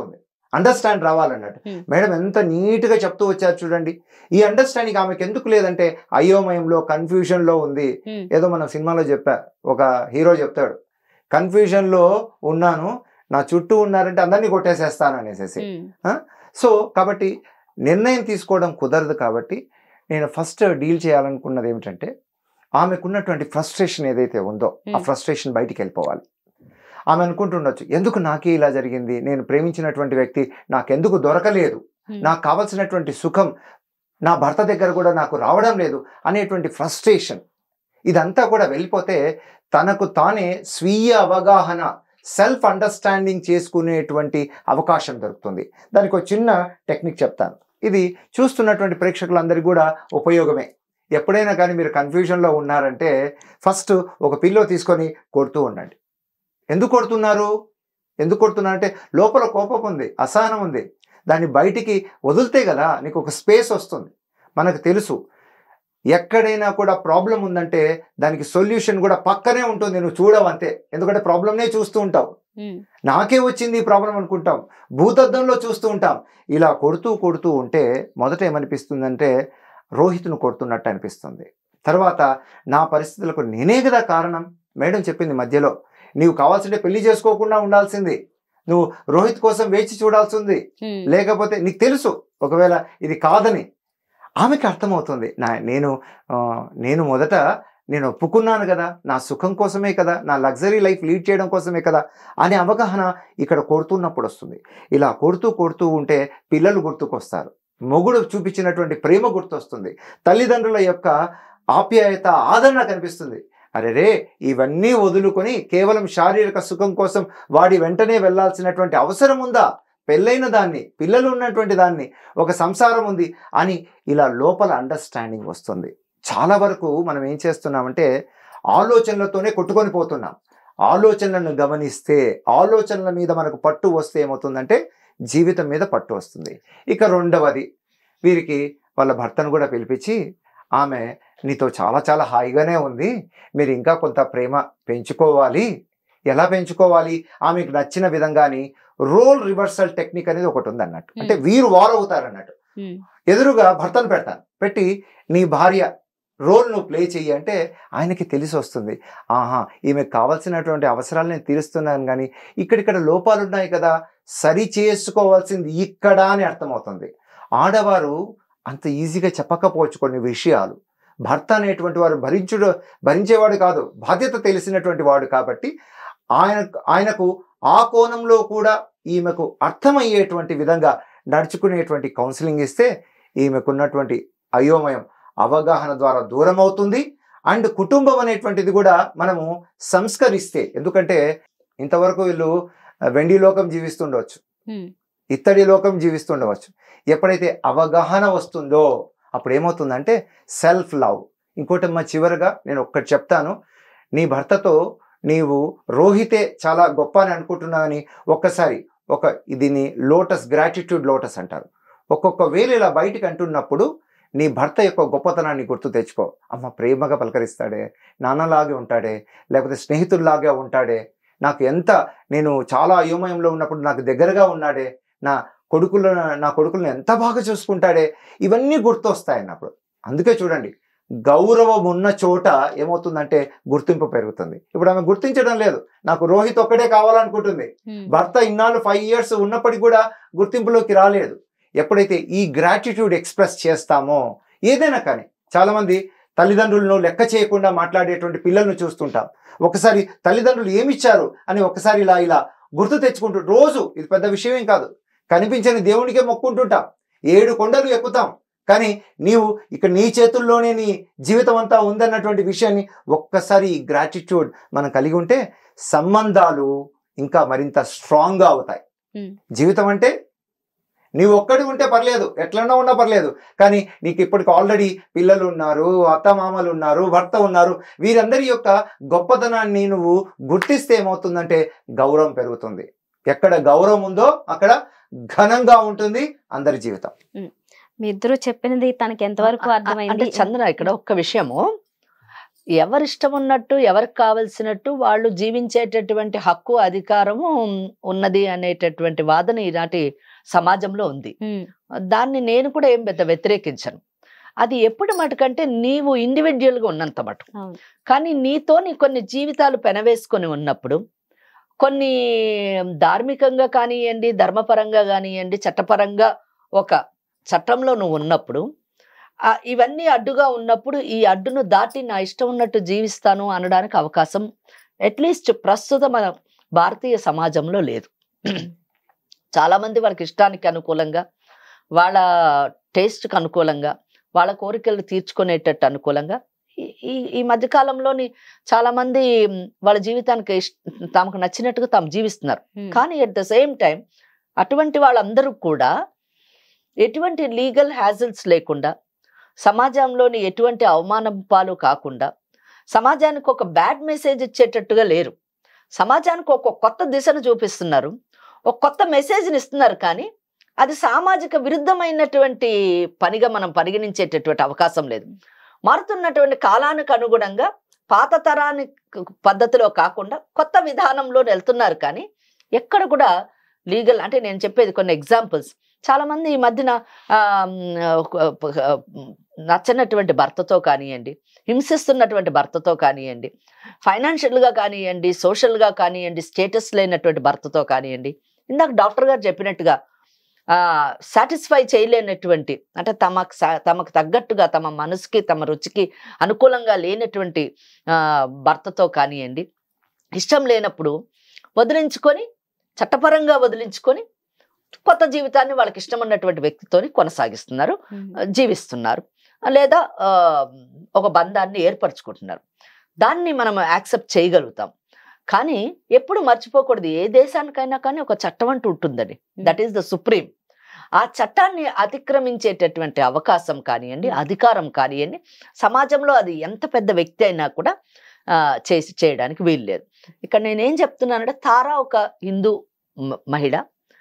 D: అండర్స్టాండ్ రావాలన్నట్టు
A: Hmm.
D: మేడం ఎంత నీట్గా చెప్తూ వచ్చారు చూడండి ఈ అండర్స్టాండింగ్ ఆమెకి ఎందుకు లేదంటే అయోమయంలో కన్ఫ్యూజన్లో ఉంది
A: ఉమ్,
D: ఏదో మనం సినిమాలో చెప్పా ఒక హీరో చెప్తాడు కన్ఫ్యూజన్లో ఉన్నాను నా చుట్టూ ఉన్నారంటే అందరినీ కొట్టేసేస్తాను అనేసి
A: ఉమ్,
D: సో కాబట్టి నిర్ణయం తీసుకోవడం కుదరదు కాబట్టి నేను ఫస్ట్ డీల్ చేయాలనుకున్నది ఏమిటంటే ఆమెకున్నటువంటి ఫ్రస్ట్రేషన్ ఏదైతే ఉందో ఆ
A: Hmm.
D: ఫ్రస్ట్రేషన్ బయటికి వెళ్ళిపోవాలి ఆమె అనుకుంటుండొచ్చు ఎందుకు నాకే ఇలా జరిగింది నేను ప్రేమించినటువంటి వ్యక్తి నాకెందుకు దొరకలేదు
A: ఉమ్,
D: నాకు కావలసినటువంటి సుఖం నా భర్త దగ్గర కూడా నాకు రావడం లేదు అనేటువంటి ఫ్రస్ట్రేషన్ ఇదంతా కూడా వెళ్ళిపోతే తనకు తానే స్వీయ అవగాహన సెల్ఫ్ అండర్స్టాండింగ్ చేసుకునేటువంటి అవకాశం దొరుకుతుంది దానికి ఒక చిన్న టెక్నిక్ చెప్తాను ఇది చూస్తున్నటువంటి ప్రేక్షకులందరికీ కూడా ఉపయోగమే ఎప్పుడైనా కానీ మీరు కన్ఫ్యూజన్లో ఉన్నారంటే ఫస్ట్ ఒక పిల్లో తీసుకొని కొడుతూ ఉండండి ఎందుకు కొడుతున్నారు ఎందుకు కొడుతున్నారంటే లోపల కోపం ఉంది అసహనం ఉంది దాన్ని బయటికి వదిలితే కదా నీకు ఒక స్పేస్ వస్తుంది మనకు తెలుసు ఎక్కడైనా కూడా ప్రాబ్లం ఉందంటే దానికి సొల్యూషన్ కూడా పక్కనే ఉంటుంది నువ్వు చూడవు అంతే ఎందుకంటే ప్రాబ్లంనే చూస్తూ ఉంటావు
A: ఉమ్,
D: నాకే వచ్చింది ఈ ప్రాబ్లం అనుకుంటాం భూతద్దంలో చూస్తూ ఉంటాం ఇలా కొడుతూ కొడుతూ ఉంటే మొదట ఏమనిపిస్తుందంటే రోహిత్ను కొడుతున్నట్టు అనిపిస్తుంది తర్వాత నా పరిస్థితులకు నేనే కదా కారణం మేడం చెప్పింది మధ్యలో నీవు కావాల్సింటే పెళ్లి చేసుకోకుండా ఉండాల్సింది నువ్వు రోహిత్ కోసం వేచి చూడాల్సింది
A: ఉమ్,
D: లేకపోతే నీకు తెలుసు ఒకవేళ ఇది కాదని ఆమెకి అర్థమవుతుంది నా నేను ఆ, నేను మొదట నేను ఒప్పుకున్నాను కదా నా సుఖం కోసమే కదా నా లగ్జరీ లైఫ్ లీడ్ చేయడం కోసమే కదా అనే అవగాహన ఇక్కడ కొడుతున్నప్పుడు వస్తుంది ఇలా కొడుతూ కొడుతూ ఉంటే పిల్లలు గుర్తుకొస్తారు మొగుడు చూపించినటువంటి ప్రేమ గుర్తొస్తుంది తల్లిదండ్రుల యొక్క ఆప్యాయత ఆదరణ కనిపిస్తుంది అరే రే ఇవన్నీ వదులుకొని కేవలం శారీరక సుఖం కోసం వాడి వెంటనే వెళ్ళాల్సినటువంటి అవసరం ఉందా పెళ్ళైన దాన్ని పిల్లలు ఉన్నటువంటి దాన్ని ఒక సంసారం ఉంది అని ఇలా లోపల అండర్స్టాండింగ్ వస్తుంది చాలా వరకు మనం ఏం చేస్తున్నామంటే ఆలోచనలతోనే కొట్టుకొని పోతున్నాం ఆలోచనలను గమనిస్తే ఆలోచనల మీద మనకు పట్టు వస్తే ఏమవుతుందంటే జీవితం మీద పట్టు వస్తుంది ఇక రెండవది వీరికి వాళ్ళ భర్తను కూడా పిలిపించి ఆమె నీతో చాలా చాలా హాయిగానే ఉంది మీరు ఇంకా కొంత ప్రేమ పెంచుకోవాలి ఎలా పెంచుకోవాలి ఆమెకు నచ్చిన విధంగాని రోల్ రివర్సల్ టెక్నిక్ అనేది ఒకటి ఉంది అన్నట్టు అంటే వీరు వార్ అవుతారు అన్నట్టు
A: ఉమ్,
D: ఎదురుగా భర్తను పెడతాను పెట్టి నీ భార్య రోల్ నువ్వు ప్లే చెయ్యి అంటే ఆయనకి తెలిసి వస్తుంది ఆహా ఈమెకు కావాల్సినటువంటి అవసరాలు నేను తీరుస్తున్నాను కానీ ఇక్కడిక్కడ లోపాలు ఉన్నాయి కదా సరి చేసుకోవాల్సింది ఇక్కడ అని అర్థమవుతుంది ఆడవారు అంత ఈజీగా చెప్పకపోవచ్చు కొన్ని విషయాలు భర్త అనేటువంటి వారు భరించుడు భరించేవాడు కాదు బాధ్యత తెలిసినటువంటి వాడు కాబట్టి ఆయన ఆయనకు ఆ కోణంలో కూడా ఈమెకు అర్థమయ్యేటువంటి విధంగా నడుచుకునేటువంటి కౌన్సిలింగ్ ఇస్తే ఈమెకున్నటువంటి అయోమయం అవగాహన ద్వారా దూరం అవుతుంది అండ్ కుటుంబం అనేటువంటిది కూడా మనము సంస్కరిస్తే ఎందుకంటే ఇంతవరకు వీళ్ళు ఆ, వెండి లోకం జీవిస్తుండవచ్చు
A: ఉమ్,
D: ఇత్తడి లోకం జీవిస్తుండవచ్చు ఎప్పుడైతే అవగాహన వస్తుందో అప్పుడు ఏమవుతుందంటే సెల్ఫ్ లవ్ ఇంకోటి మా చివరగా నేను ఒక్కటి చెప్తాను నీ భర్తతో నీవు రోహితే చాలా గొప్ప అని అనుకుంటున్నావని ఒక్కసారి ఒక దీన్ని లోటస్ గ్రాటిట్యూడ్ లోటస్ అంటారు ఒక్కొక్క వేలు ఇలా బయటికి అంటున్నప్పుడు నీ భర్త యొక్క గొప్పతనాన్ని గుర్తు తెచ్చుకో అమ్మ ప్రేమగా పలకరిస్తాడే నాన్నలాగే ఉంటాడే లేకపోతే స్నేహితుల్లాగా ఉంటాడే నాకు ఎంత నేను చాలా అయోమయంలో ఉన్నప్పుడు నాకు దగ్గరగా ఉన్నాడే నా కొడుకుల నా కొడుకులను ఎంత బాగా చూసుకుంటాడే ఇవన్నీ గుర్తొస్తాయి అన్నప్పుడు అందుకే చూడండి గౌరవం ఉన్న చోట ఏమవుతుందంటే గుర్తింపు పెరుగుతుంది ఇప్పుడు ఆమె గుర్తించడం లేదు నాకు రోహిత్ ఒక్కడే కావాలనుకుంటుంది
A: ఉమ్,
D: భర్త ఇన్నాళ్ళు ఫైవ్ ఇయర్స్ ఉన్నప్పటికీ కూడా గుర్తింపులోకి రాలేదు ఎప్పుడైతే ఈ గ్రాటిట్యూడ్ ఎక్స్ప్రెస్ చేస్తామో ఏదైనా కానీ చాలామంది తల్లిదండ్రులను లెక్క చేయకుండా మాట్లాడేటువంటి పిల్లల్ని చూస్తుంటాం ఒకసారి తల్లిదండ్రులు ఏమిచ్చారు అని ఒకసారి ఇలా ఇలా గుర్తు తెచ్చుకుంటూ రోజు ఇది పెద్ద విషయం ఏం కాదు కనిపించని దేవునికే మొక్కుంటుంటాం ఏడు కొండలు ఎక్కుతాం కానీ నీవు ఇక్కడ నీ చేతుల్లోనే నీ జీవితం అంతా ఉందన్నటువంటి విషయాన్ని ఒక్కసారి ఈ గ్రాటిట్యూడ్ మనం కలిగి ఉంటే సంబంధాలు ఇంకా మరింత స్ట్రాంగ్గా అవుతాయి
A: Hmm.
D: జీవితం అంటే నీవు ఒక్కడి ఉంటే పర్లేదు ఎట్లన్నా ఉన్నా పర్లేదు కానీ నీకు ఇప్పటికి ఆల్రెడీ పిల్లలు ఉన్నారు అత్తమామలు ఉన్నారు భర్త ఉన్నారు వీరందరి యొక్క గొప్పతనాన్ని నువ్వు గుర్తిస్తే ఏమవుతుందంటే గౌరవం పెరుగుతుంది ఎక్కడ గౌరవం ఉందో అక్కడ ఘనంగా ఉంటుంది అందరి జీవితం
A: మీ ఇద్దరు చెప్పినది తనకి ఎంతవరకు
C: ఆ- ఆ- అంటే
A: అర్థమైంది
C: చంద్ర ఇక్కడ ఒక్క విషయము ఎవరిష్టం ఉన్నట్టు ఎవరికి కావలసినట్టు వాళ్ళు జీవించేటటువంటి హక్కు అధికారము ఉన్నది అనేటటువంటి వాదన ఈనాటి సమాజంలో ఉంది
A: ఉమ్,
C: దాన్ని నేను కూడా ఏం పెద్ద వ్యతిరేకించను అది ఎప్పుడు మటుకంటే నీవు ఇండివిజువల్గా ఉన్నంత మటుకు
A: అవును.
C: కానీ నీతోని కొన్ని జీవితాలు పెనవేసుకొని ఉన్నప్పుడు కొన్ని ధార్మికంగా కానివ్వండి ధర్మపరంగా కానివ్వండి చట్టపరంగా ఒక చట్టంలో నువ్వు ఉన్నప్పుడు ఆ, ఇవన్నీ అడ్డుగా ఉన్నప్పుడు ఈ అడ్డును దాటి నా ఇష్టం ఉన్నట్టు జీవిస్తాను అనడానికి అవకాశం అట్లీస్ట్ ప్రస్తుత మన భారతీయ సమాజంలో లేదు చాలా మంది వాళ్ళకి ఇష్టానికి అనుకూలంగా వాళ్ళ టేస్ట్కి అనుకూలంగా వాళ్ళ కోరికలు తీర్చుకునేటట్టు అనుకూలంగా ఈ- ఈ ఈ మధ్యకాలంలోని చాలా మంది మ్, వాళ్ళ జీవితానికి ఇష్- తమకు నచ్చినట్టుగా తాము జీవిస్తున్నారు
A: ఉమ్,
C: కానీ ఎట్ ద సేమ్ టైం అటువంటి వాళ్ళందరూ కూడా ఎటువంటి లీగల్ హ్యాజిల్స్ లేకుండా సమాజంలోని ఎటువంటి అవమానం పాలు కాకుండా సమాజానికి ఒక బ్యాడ్ మెసేజ్ ఇచ్చేటట్టుగా లేరు సమాజానికి ఒక కొత్త దిశను చూపిస్తున్నారు ఒక కొత్త మెసేజ్ని ఇస్తున్నారు కానీ అది సామాజిక విరుద్ధమైనటువంటి పనిగా మనం పరిగణించేటటువంటి అవకాశం లేదు మారుతున్నటువంటి కాలానికి అనుగుణంగా పాత తరాని పద్ధతిలో కాకుండా కొత్త విధానంలో వెళ్తున్నారు కానీ ఎక్కడ కూడా లీగల్ అంటే నేను చెప్పేది కొన్ని ఎగ్జాంపుల్స్ చాలా మంది ఈ మధ్యన ఆ, మ్, ఆ, నచ్చనటువంటి భర్తతో కానివ్వండి హింసిస్తున్నటువంటి భర్తతో కానివ్వండి ఫైనాన్షియల్గా కానివ్వండి సోషల్గా కానివ్వండి స్టేటస్ లేనటువంటి భర్తతో కానివ్వండి ఇందాక డాక్టర్ గారు చెప్పినట్టుగా సాటిస్ఫై చేయలేనటువంటి అంటే తమకు సా- తమకు తగ్గట్టుగా తమ మనసుకి తమ రుచికి అనుకూలంగా లేనటువంటి ఆ, భర్తతో కానివ్వండి ఇష్టం లేనప్పుడు వదిలించుకొని చట్టపరంగా వదిలించుకొని కొత్త జీవితాన్ని వాళ్ళకి ఇష్టం ఉన్నటువంటి వ్యక్తితోని కొనసాగిస్తున్నారు
A: ఉమ్,
C: జీవిస్తున్నారు లేదా ఆ, ఒక బంధాన్ని ఏర్పరచుకుంటున్నారు దాన్ని మనం యాక్సెప్ట్ చేయగలుగుతాం కానీ ఎప్పుడు మర్చిపోకూడదు ఏ దేశానికైనా కానీ ఒక చట్టం అంటూ ఉంటుందండి దట్ ఈస్ ద సుప్రీం ఆ చట్టాన్ని అతిక్రమించేటటువంటి అవకాశం కానివ్వండి అధికారం కానివ్వండి సమాజంలో అది ఎంత పెద్ద వ్యక్తి అయినా కూడా ఆ, చేసి చేయడానికి వీలు లేదు ఇక్కడ నేనేం చెప్తున్నానంటే తారా ఒక హిందూ మ- మహిళ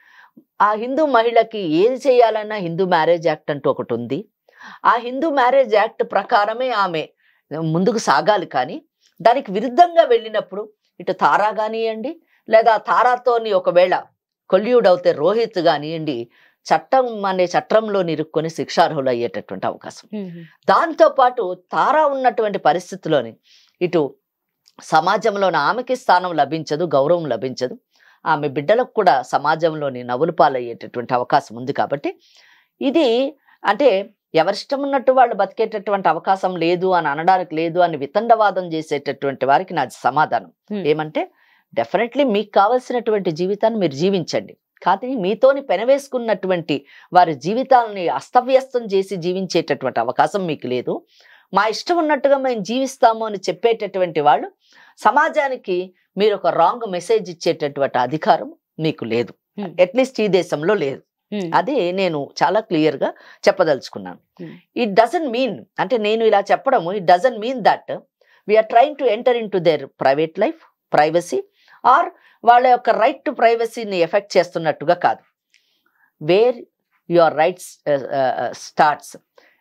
C: ఆ హిందూ మహిళకి ఏది చేయాలన్నా హిందూ మ్యారేజ్ యాక్ట్ అంటూ ఒకటి ఉంది ఆ హిందూ మ్యారేజ్ యాక్ట్ ప్రకారమే ఆమె ముందుకు సాగాలి కానీ దానికి విరుద్ధంగా వెళ్ళినప్పుడు ఇటు తారా కానివ్వండి లేదా తారాతోని ఒకవేళ కొల్యూడ్ అవుతే రోహిత్ కానివ్వండి చట్టం అనే చట్టంలో నిరుక్కొని శిక్షార్హులు అయ్యేటటువంటి అవకాశం
A: ఉమ్,
C: దాంతోపాటు తారా ఉన్నటువంటి పరిస్థితిలోని ఇటు సమాజంలోని ఆమెకి స్థానం లభించదు గౌరవం లభించదు ఆమె బిడ్డలకు కూడా సమాజంలోని నవ్వులు పాలయ్యేటటువంటి అవకాశం ఉంది కాబట్టి ఇది అంటే ఎవరిష్టం ఉన్నట్టు వాళ్ళు బతికేటటువంటి అవకాశం లేదు అని అనడానికి లేదు అని వితండవాదం చేసేటటువంటి వారికి నా సమాధానం
A: Hmm.
C: ఏమంటే డెఫినెట్లీ మీకు కావలసినటువంటి జీవితాన్ని మీరు జీవించండి కానీ మీతోని పెనవేసుకున్నటువంటి వారి జీవితాలని అస్తవ్యస్తం చేసి జీవించేటటువంటి అవకాశం మీకు లేదు మా ఇష్టం ఉన్నట్టుగా మేము జీవిస్తాము అని చెప్పేటటువంటి వాళ్ళు సమాజానికి మీరు ఒక రాంగ్ మెసేజ్ ఇచ్చేటటువంటి అధికారం మీకు లేదు
A: Hmm.
C: అట్లీస్ట్ ఈ దేశంలో లేదు
A: ఉమ్,
C: అది నేను చాలా క్లియర్ గా చెప్పదలుచుకున్నాను
A: Hmm.
C: ఇట్ డజన్ మీన్ అంటే నేను ఇలా చెప్పడము it doesn't mean that we're trying to enter into their private life privacy or వాళ్ళ యొక్క రైట్ టు ప్రైవసీని ఎఫెక్ట్ చేస్తున్నట్టుగా కాదు where your rights starts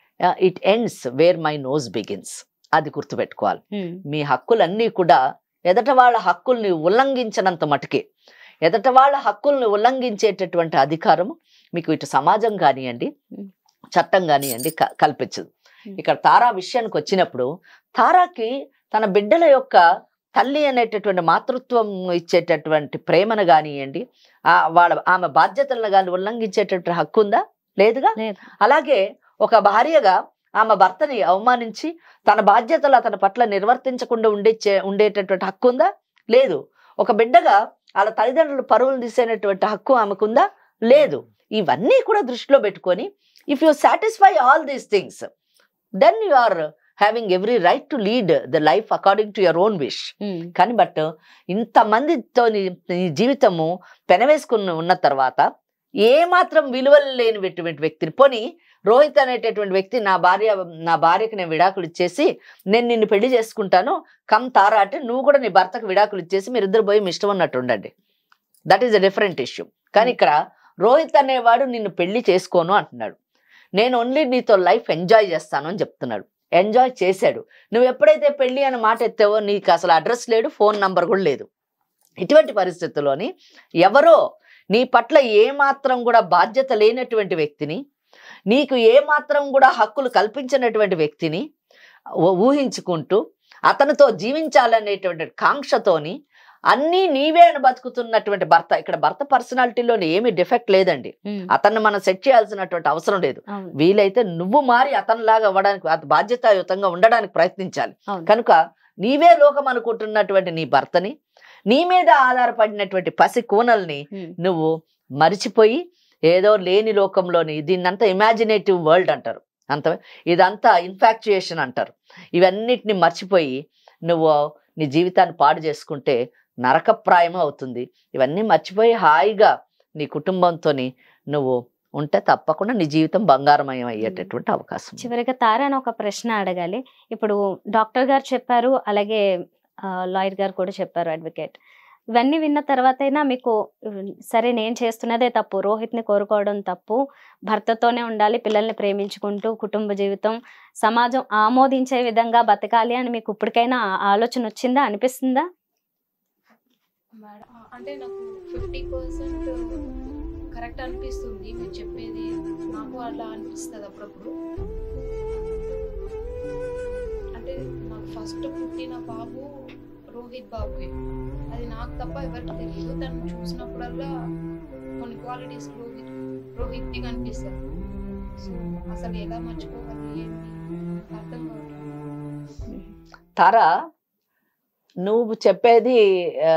C: it ends where my nose begins అది గుర్తుపెట్టుకోవాలి
A: ఉమ్,
C: మీ హక్కులన్నీ కూడా ఎదట వాళ్ళ హక్కుల్ని ఉల్లంఘించినంత మటుకే ఎదట వాళ్ళ హక్కుల్ని ఉల్లంఘించేటటువంటి అధికారం మీకు ఇటు సమాజం కానివ్వండి
A: Mm.
C: చట్టం కానివ్వండి క- కల్పించదు
A: Mm.
C: ఇక్కడ తారా విషయానికి వచ్చినప్పుడు తారాకి తన బిడ్డల యొక్క తల్లి అనేటటువంటి మాతృత్వం ఇచ్చేటటువంటి ప్రేమను కానివ్వండి ఆ వాళ్ళ ఆమె బాధ్యతలను కానీ ఉల్లంఘించేటటువంటి హక్కు ఉందా లేదుగా
A: లేదు.
C: అలాగే ఒక భార్యగా ఆమె భర్తని అవమానించి తన బాధ్యతలు అతని పట్ల నిర్వర్తించకుండా ఉండే చే- ఉండేటటువంటి హక్కు ఉందా లేదు ఒక బిడ్డగా వాళ్ళ తల్లిదండ్రులు పరువులు తీసేటటువంటి హక్కు ఆమెకుందా లేదు ఇవన్నీ కూడా దృష్టిలో పెట్టుకొని if you satisfy all these things then you are having every right to lead the life according to your own wish
A: um,
C: కానీ బట్ ఇంతమందితో నీ నీ జీవితము పెనవేసుకుని ఉన్న తర్వాత ఏ మాత్రం విలువలు లేనిటువంటి వ్యక్తిని పోని రోహిత్ అనేటటువంటి వ్యక్తి నా భార్య నా భార్యకి నేను విడాకులు ఇచ్చేసి నేను నిన్ను పెళ్లి చేసుకుంటాను కమ్ తారా అంటే నువ్వు కూడా నీ భర్తకు విడాకులు ఇచ్చేసి మీరిద్దరు పోయి మీ ఇష్టం ఉన్నట్టు ఉండండి that is a different issue కానీ ఇక్కడ రోహిత్ అనేవాడు నిన్ను పెళ్లి చేసుకోను అంటున్నాడు నేను ఓన్లీ నీతో లైఫ్ ఎంజాయ్ చేస్తాను అని చెప్తున్నాడు ఎంజాయ్ చేశాడు నువ్వు ఎప్పుడైతే పెళ్లి అనే మాట ఎత్తావో నీకు అసలు అడ్రస్ లేడు ఫోన్ నంబర్ కూడా లేదు ఇటువంటి పరిస్థితుల్లోని ఎవరో నీ పట్ల ఏమాత్రం కూడా బాధ్యత లేనటువంటి వ్యక్తిని నీకు ఏమాత్రం కూడా హక్కులు కల్పించినటువంటి వ్యక్తిని ఊ- ఊహించుకుంటూ అతనితో జీవించాలనేటువంటి కాంక్షతోని అన్నీ నీవే అని బతుకుతున్నటువంటి భర్త ఇక్కడ భర్త పర్సనాలిటీలో ఏమీ డిఫెక్ట్ లేదండి
A: ఉమ్,
C: అతన్ని మనం సెట్ చేయాల్సినటువంటి అవసరం లేదు
A: అవును
C: వీలైతే నువ్వు మారి అతనిలాగా అవ్వడానికి అత- బాధ్యతాయుతంగా ఉండడానికి ప్రయత్నించాలి
A: అవును
C: కనుక నీవే లోకం అనుకుంటున్నటువంటి నీ భర్తని నీ మీద ఆధారపడినటువంటి పసి కూనల్ని
A: ఉమ్,
C: నువ్వు మరిచిపోయి ఏదో లేని లోకంలోని దీన్నంతా ఇమాజినేటివ్ వరల్డ్ అంటారు అంత ఇదంతా ఇన్ఫాక్చుయేషన్ అంటారు ఇవన్నిటిని మర్చిపోయి నువ్వు నీ జీవితాన్ని పాడు చేసుకుంటే నరకప్రాయం అవుతుంది ఇవన్నీ మర్చిపోయి హాయిగా నీ కుటుంబంతోని నువ్వు ఉంటే తప్పకుండా నీ జీవితం బంగారమయం అయ్యేటటువంటి అవకాశం ఉంది.
A: చివరిగా తారాని ఒక ప్రశ్న అడగాలి ఇప్పుడు డాక్టర్ గారు చెప్పారు అలాగే లాయర్ గారు కూడా చెప్పారు అడ్వకేట్ ఇవన్నీ విన్న తర్వాతైనా మీకు ఉమ్, సరే నేను చేస్తున్నదే తప్పు రోహిత్ని కోరుకోవడం తప్పు భర్తతోనే ఉండాలి పిల్లల్ని ప్రేమించుకుంటూ కుటుంబ జీవితం సమాజం ఆమోదించే విధంగా బతకాలి అని మీకు ఇప్పటికైనా ఆ ఆలోచన వచ్చిందా అనిపిస్తుందా
B: మేడం అంటే నాకు ఫిఫ్టీ పర్సెంట్ కరెక్ట్ అనిపిస్తుంది మీరు చెప్పేది నాకు అలా అనిపిస్తుంది అప్పుడప్పుడు అంటే నాకు ఫస్ట్ పుట్టిన బాబు రోహిత్ బాబుయే అది నాకు తప్ప ఎవరికి తెలియదు తను చూసినప్పుడల్లా కొన్ని క్వాలిటీస్ రోహిత్ రోహిత్కి కనిపిస్తుంది సో అసలు ఎలా మర్చిపోవాలి ఏంటి అర్థం కావట్లేదు
C: తారా నువ్వు చెప్పేది ఆ,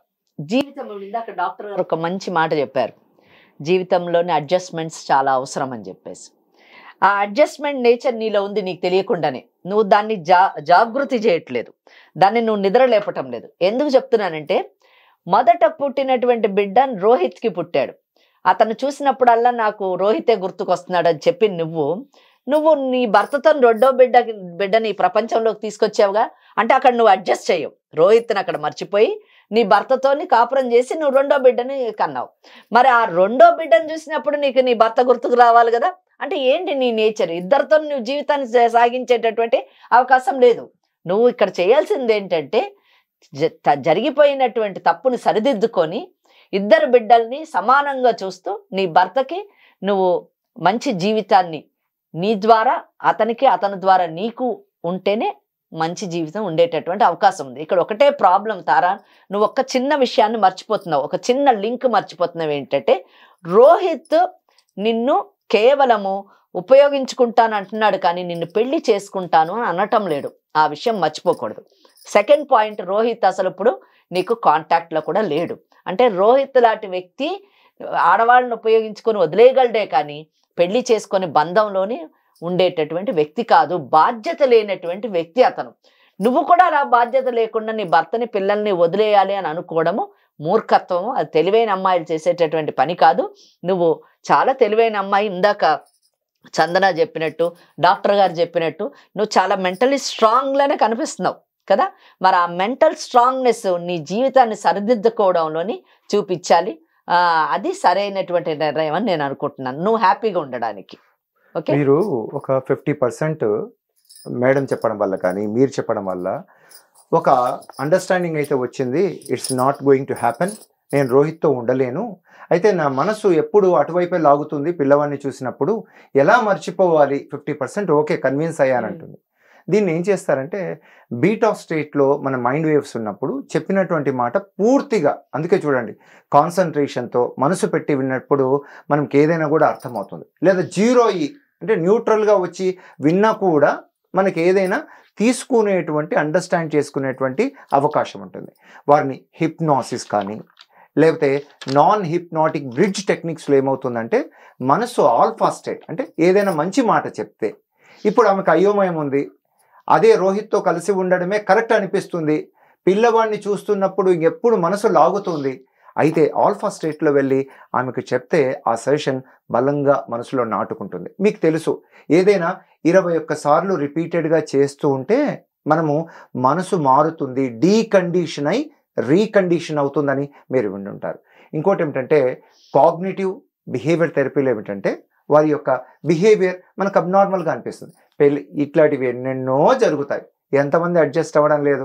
C: జీవితం ఇందాక డాక్టర్ గారు ఒక మంచి మాట చెప్పారు జీవితంలోని అడ్జస్ట్మెంట్స్ చాలా అవసరం అని చెప్పేసి ఆ అడ్జస్ట్మెంట్ నేచర్ నీలో ఉంది నీకు తెలియకుండానే నువ్వు దాన్ని జా జాగృతి చేయట్లేదు దాన్ని నువ్వు నిద్ర లేపటం లేదు ఎందుకు చెప్తున్నానంటే మొదట పుట్టినటువంటి బిడ్డ రోహిత్కి పుట్టాడు అతను చూసినప్పుడల్లా నాకు రోహితే గుర్తుకొస్తున్నాడు అని చెప్పి నువ్వు నువ్వు నీ భర్తతో రెండో బిడ్డ బిడ్డని ఈ ప్రపంచంలోకి తీసుకొచ్చావుగా అంటే అక్కడ నువ్వు అడ్జస్ట్ చేయవు రోహిత్ని అక్కడ మర్చిపోయి నీ భర్తతోని కాపురం చేసి నువ్వు రెండో బిడ్డని కన్నావు మరి ఆ రెండో బిడ్డను చూసినప్పుడు నీకు నీ భర్త గుర్తుకు రావాలి కదా అంటే ఏంటి నీ నేచర్ ఇద్దరితో నువ్వు జీవితాన్ని సా- సాగించేటటువంటి అవకాశం లేదు నువ్వు ఇక్కడ చేయాల్సింది ఏంటంటే జ- త- జరిగిపోయినటువంటి తప్పుని సరిదిద్దుకొని ఇద్దరు బిడ్డల్ని సమానంగా చూస్తూ నీ భర్తకి నువ్వు మంచి జీవితాన్ని నీ ద్వారా అతనికి అతని ద్వారా నీకు ఉంటేనే మంచి జీవితం ఉండేటటువంటి అవకాశం ఉంది ఇక్కడ ఒకటే ప్రాబ్లం తారా నువ్వు ఒక చిన్న విషయాన్ని మర్చిపోతున్నావు ఒక చిన్న లింక్ మర్చిపోతున్నావు ఏంటంటే రోహిత్ నిన్ను కేవలము ఉపయోగించుకుంటాను అంటున్నాడు కానీ నిన్ను పెళ్లి చేసుకుంటాను అని అనటం లేడు ఆ విషయం మర్చిపోకూడదు సెకండ్ పాయింట్ రోహిత్ అసలు ఇప్పుడు నీకు కాంటాక్ట్ లో కూడా లేడు అంటే రోహిత్ లాంటి వ్యక్తి ఆడవాళ్ళని ఉపయోగించుకొని వదిలేయగలడే కానీ పెళ్లి చేసుకొని బంధంలోని ఉండేటటువంటి వ్యక్తి కాదు బాధ్యత లేనటువంటి వ్యక్తి అతను నువ్వు కూడా అలా బాధ్యత లేకుండా నీ భర్తని పిల్లల్ని వదిలేయాలి అని అనుకోవడము మూర్ఖత్వము అది తెలివైన అమ్మాయిలు చేసేటటువంటి పని కాదు నువ్వు చాలా తెలివైన అమ్మాయి ఇందాక చందన చెప్పినట్టు డాక్టర్ గారు చెప్పినట్టు నువ్వు చాలా మెంటలీ స్ట్రాంగ్గానే కనిపిస్తున్నావు కదా మరి ఆ మెంటల్ స్ట్రాంగ్నెస్ నీ జీవితాన్ని సరిదిద్దుకోవడంలోని చూపించాలి ఆ, అది సరైనటువంటి నిర్ణయం అని నేను అనుకుంటున్నాను నువ్వు హ్యాపీగా ఉండడానికి ఓకే
D: మీరు ఒక ఫిఫ్టీ పర్సెంట్ మేడం చెప్పడం వల్ల కానీ మీరు చెప్పడం వల్ల ఒక అండర్స్టాండింగ్ అయితే వచ్చింది it's not going to happen నేను రోహిత్తో ఉండలేను అయితే నా మనసు ఎప్పుడు అటువైపే లాగుతుంది పిల్లవాడిని చూసినప్పుడు ఎలా మర్చిపోవాలి ఫిఫ్టీ పర్సెంట్ ఓకే కన్విన్స్ అయ్యానంటుంది దీన్ని ఏం చేస్తారంటే బీట్ ఆఫ్ స్టేట్లో మన మైండ్ వేవ్స్ ఉన్నప్పుడు చెప్పినటువంటి మాట పూర్తిగా అందుకే చూడండి కాన్సన్ట్రేషన్తో మనసు పెట్టి విన్నప్పుడు మనకి ఏదైనా కూడా అర్థమవుతుంది లేదా జీరో అయ్యి అంటే న్యూట్రల్గా వచ్చి విన్నా కూడా మనకి ఏదైనా తీసుకునేటువంటి అండర్స్టాండ్ చేసుకునేటువంటి అవకాశం ఉంటుంది వారిని హిప్నాసిస్ కానీ లేకపోతే నాన్ హిప్నాటిక్ బ్రిడ్జ్ టెక్నిక్స్లో ఏమవుతుందంటే మనసు ఆల్ఫా స్టేట్ అంటే ఏదైనా మంచి మాట చెప్తే ఇప్పుడు ఆమెకు అయోమయం ఉంది అదే రోహిత్తో కలిసి ఉండడమే కరెక్ట్ అనిపిస్తుంది పిల్లవాడిని చూస్తున్నప్పుడు ఎప్పుడు మనసు లాగుతుంది అయితే ఆల్ఫా స్టేట్లో వెళ్ళి ఆమెకు చెప్తే ఆ సజెషన్ బలంగా మనసులో నాటుకుంటుంది మీకు తెలుసు ఏదైనా ఇరవై ఒక్క సార్లు రిపీటెడ్గా చేస్తూ ఉంటే మనము మనసు మారుతుంది డీకండిషన్ అయి రీకండిషన్ అవుతుందని మీరు వింటుంటారు ఇంకోటి ఏమిటంటే కాగ్నిటివ్ బిహేవియర్ థెరపీలో ఏమిటంటే వారి యొక్క బిహేవియర్ మనకు అబ్నార్మల్గా అనిపిస్తుంది పెళ్ళి ఇట్లాంటివి ఎన్నెన్నో జరుగుతాయి ఎంతమంది అడ్జస్ట్ అవ్వడం లేదు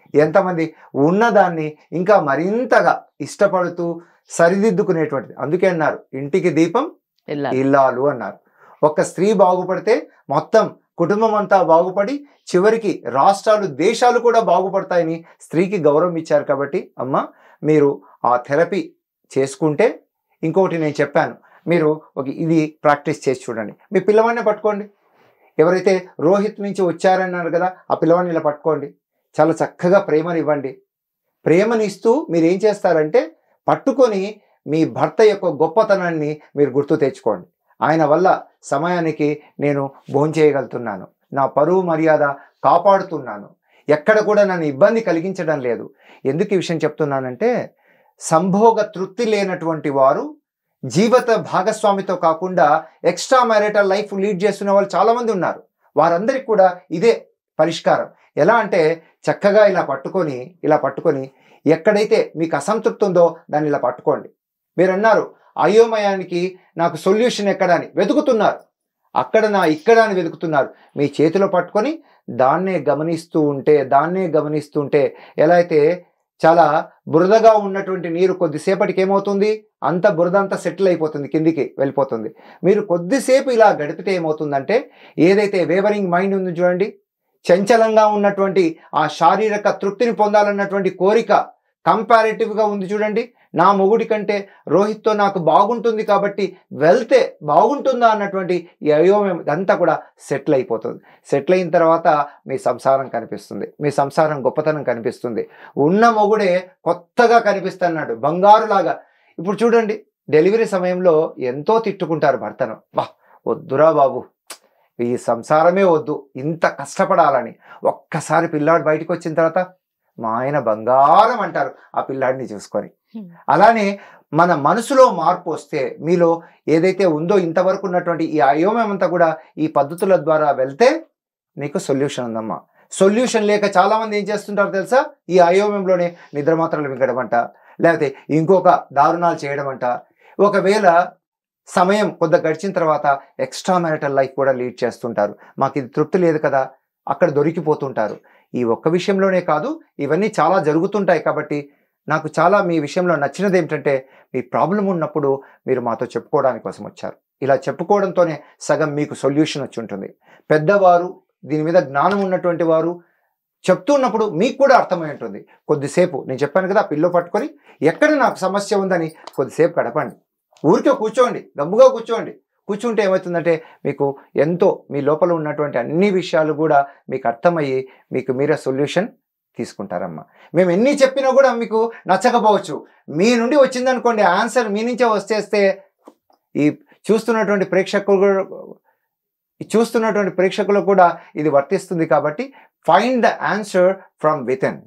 D: ఎంతమంది ఉన్నదాన్ని ఇంకా మరింతగా ఇష్టపడుతూ సరిదిద్దుకునేటువంటిది అందుకే అన్నారు ఇంటికి దీపం
C: వెళ్ళాలి
D: ఇల్లాలు అన్నారు ఒక స్త్రీ బాగుపడితే మొత్తం కుటుంబం అంతా బాగుపడి చివరికి రాష్ట్రాలు దేశాలు కూడా బాగుపడతాయని స్త్రీకి గౌరవం ఇచ్చారు కాబట్టి అమ్మ మీరు ఆ థెరపీ చేసుకుంటే ఇంకొకటి నేను చెప్పాను మీరు ఒక ఇది ప్రాక్టీస్ చేసి చూడండి మీ పిల్లవాడిని పట్టుకోండి ఎవరైతే రోహిత్ నుంచి వచ్చారన్నారు కదా ఆ పిల్లవాడిని ఇలా పట్టుకోండి చాలా చక్కగా ప్రేమని ఇవ్వండి ప్రేమని ఇస్తూ మీరు ఏం చేస్తారంటే పట్టుకొని మీ భర్త యొక్క గొప్పతనాన్ని మీరు గుర్తు తెచ్చుకోండి ఆయన వల్ల సమయానికి నేను భోంచేయగలుగుతున్నాను నా పరువు మర్యాద కాపాడుతున్నాను ఎక్కడ కూడా నన్ను ఇబ్బంది కలిగించడం లేదు ఎందుకు ఈ విషయం చెప్తున్నానంటే సంభోగ తృప్తి లేనటువంటి వారు జీవిత భాగస్వామితో కాకుండా ఎక్స్ట్రా మ్యారిటల్ లైఫ్ లీడ్ చేస్తున్న వాళ్ళు చాలామంది ఉన్నారు వారందరికీ కూడా ఇదే పరిష్కారం ఎలా అంటే చక్కగా ఇలా పట్టుకొని ఇలా పట్టుకొని ఎక్కడైతే మీకు అసంతృప్తి ఉందో దాన్ని ఇలా పట్టుకోండి మీరు అన్నారు అయోమయానికి నాకు సొల్యూషన్ ఎక్కడ అని వెతుకుతున్నారు అక్కడ నా ఇక్కడ అని వెతుకుతున్నారు మీ చేతిలో పట్టుకొని దాన్నే గమనిస్తూ ఉంటే దాన్నే గమనిస్తూ ఉంటే ఎలా అయితే చాలా బురదగా ఉన్నటువంటి నీరు కొద్దిసేపటికి ఏమవుతుంది అంత బురద అంతా సెటిల్ అయిపోతుంది కిందికి వెళ్ళిపోతుంది మీరు కొద్దిసేపు ఇలా గడిపితే ఏమవుతుందంటే ఏదైతే వేవరింగ్ మైండ్ ఉంది చూడండి చంచలంగా ఉన్నటువంటి ఆ శారీరక తృప్తిని పొందాలన్నటువంటి కోరిక కంపారిటివ్గా ఉంది చూడండి నా మొగుడి కంటే రోహిత్తో నాకు బాగుంటుంది కాబట్టి వెళ్తే బాగుంటుందా అన్నటువంటి ఈ అయోమయం ఇదంతా కూడా సెటిల్ అయిపోతుంది సెటిల్ అయిన తర్వాత మీ సంసారం కనిపిస్తుంది మీ సంసారం గొప్పతనం కనిపిస్తుంది ఉన్న మొగుడే కొత్తగా కనిపిస్తున్నాడు బంగారులాగా ఇప్పుడు చూడండి డెలివరీ సమయంలో ఎంతో తిట్టుకుంటారు భర్తను వా వద్దురా బాబు ఈ సంసారమే వద్దు ఇంత కష్టపడాలని ఒక్కసారి పిల్లాడు బయటకు వచ్చిన తర్వాత మా ఆయన బంగారం అంటారు ఆ పిల్లాడిని చూసుకొని
A: Hmm.
D: అలానే మన మనసులో మార్పు వస్తే మీలో ఏదైతే ఉందో ఇంతవరకు ఉన్నటువంటి ఈ అయోమయం అంతా కూడా ఈ పద్ధతుల ద్వారా వెళ్తే నీకు సొల్యూషన్ ఉందమ్మా సొల్యూషన్ లేక చాలా మంది ఏం చేస్తుంటారు తెలుసా ఈ అయోమయంలోనే నిద్ర మాత్రలు మింగడమంట లేకపోతే ఇంకొక దారుణాలు చేయడం అంట ఒకవేళ సమయం కొంత గడిచిన తర్వాత ఎక్స్ట్రా మ్యారిటల్ లైఫ్ కూడా లీడ్ చేస్తుంటారు మాకు ఇది తృప్తి లేదు కదా అక్కడ దొరికిపోతుంటారు ఈ ఒక్క విషయంలోనే కాదు ఇవన్నీ చాలా జరుగుతుంటాయి కాబట్టి నాకు చాలా మీ విషయంలో నచ్చినది ఏమిటంటే మీ ప్రాబ్లం ఉన్నప్పుడు మీరు మాతో చెప్పుకోవడానికి కోసం వచ్చారు ఇలా చెప్పుకోవడంతోనే సగం మీకు సొల్యూషన్ వచ్చి ఉంటుంది పెద్దవారు దీని మీద జ్ఞానం ఉన్నటువంటి వారు చెప్తున్నప్పుడు మీకు కూడా అర్థమై ఉంటుంది కొద్దిసేపు నేను చెప్పాను కదా పిల్లో పట్టుకొని ఎక్కడ నాకు సమస్య ఉందని కొద్దిసేపు గడపండి ఊరికే కూర్చోండి గమ్ముగా కూర్చోండి కూర్చుంటే ఏమవుతుందంటే మీకు ఎంతో మీ లోపల ఉన్నటువంటి అన్ని విషయాలు కూడా మీకు అర్థమయ్యి మీకు మీరే సొల్యూషన్ తీసుకుంటారమ్మా మేము ఎన్ని చెప్పినా కూడా మీకు నచ్చకపోవచ్చు మీ నుండి వచ్చిందనుకోండి ఆన్సర్ మీ నుంచే వచ్చేస్తే ఈ చూస్తున్నటువంటి ప్రేక్షకులు కూడా- ఈ చూస్తున్నటువంటి ప్రేక్షకులకు కూడా ఇది వర్తిస్తుంది కాబట్టి find the answer from with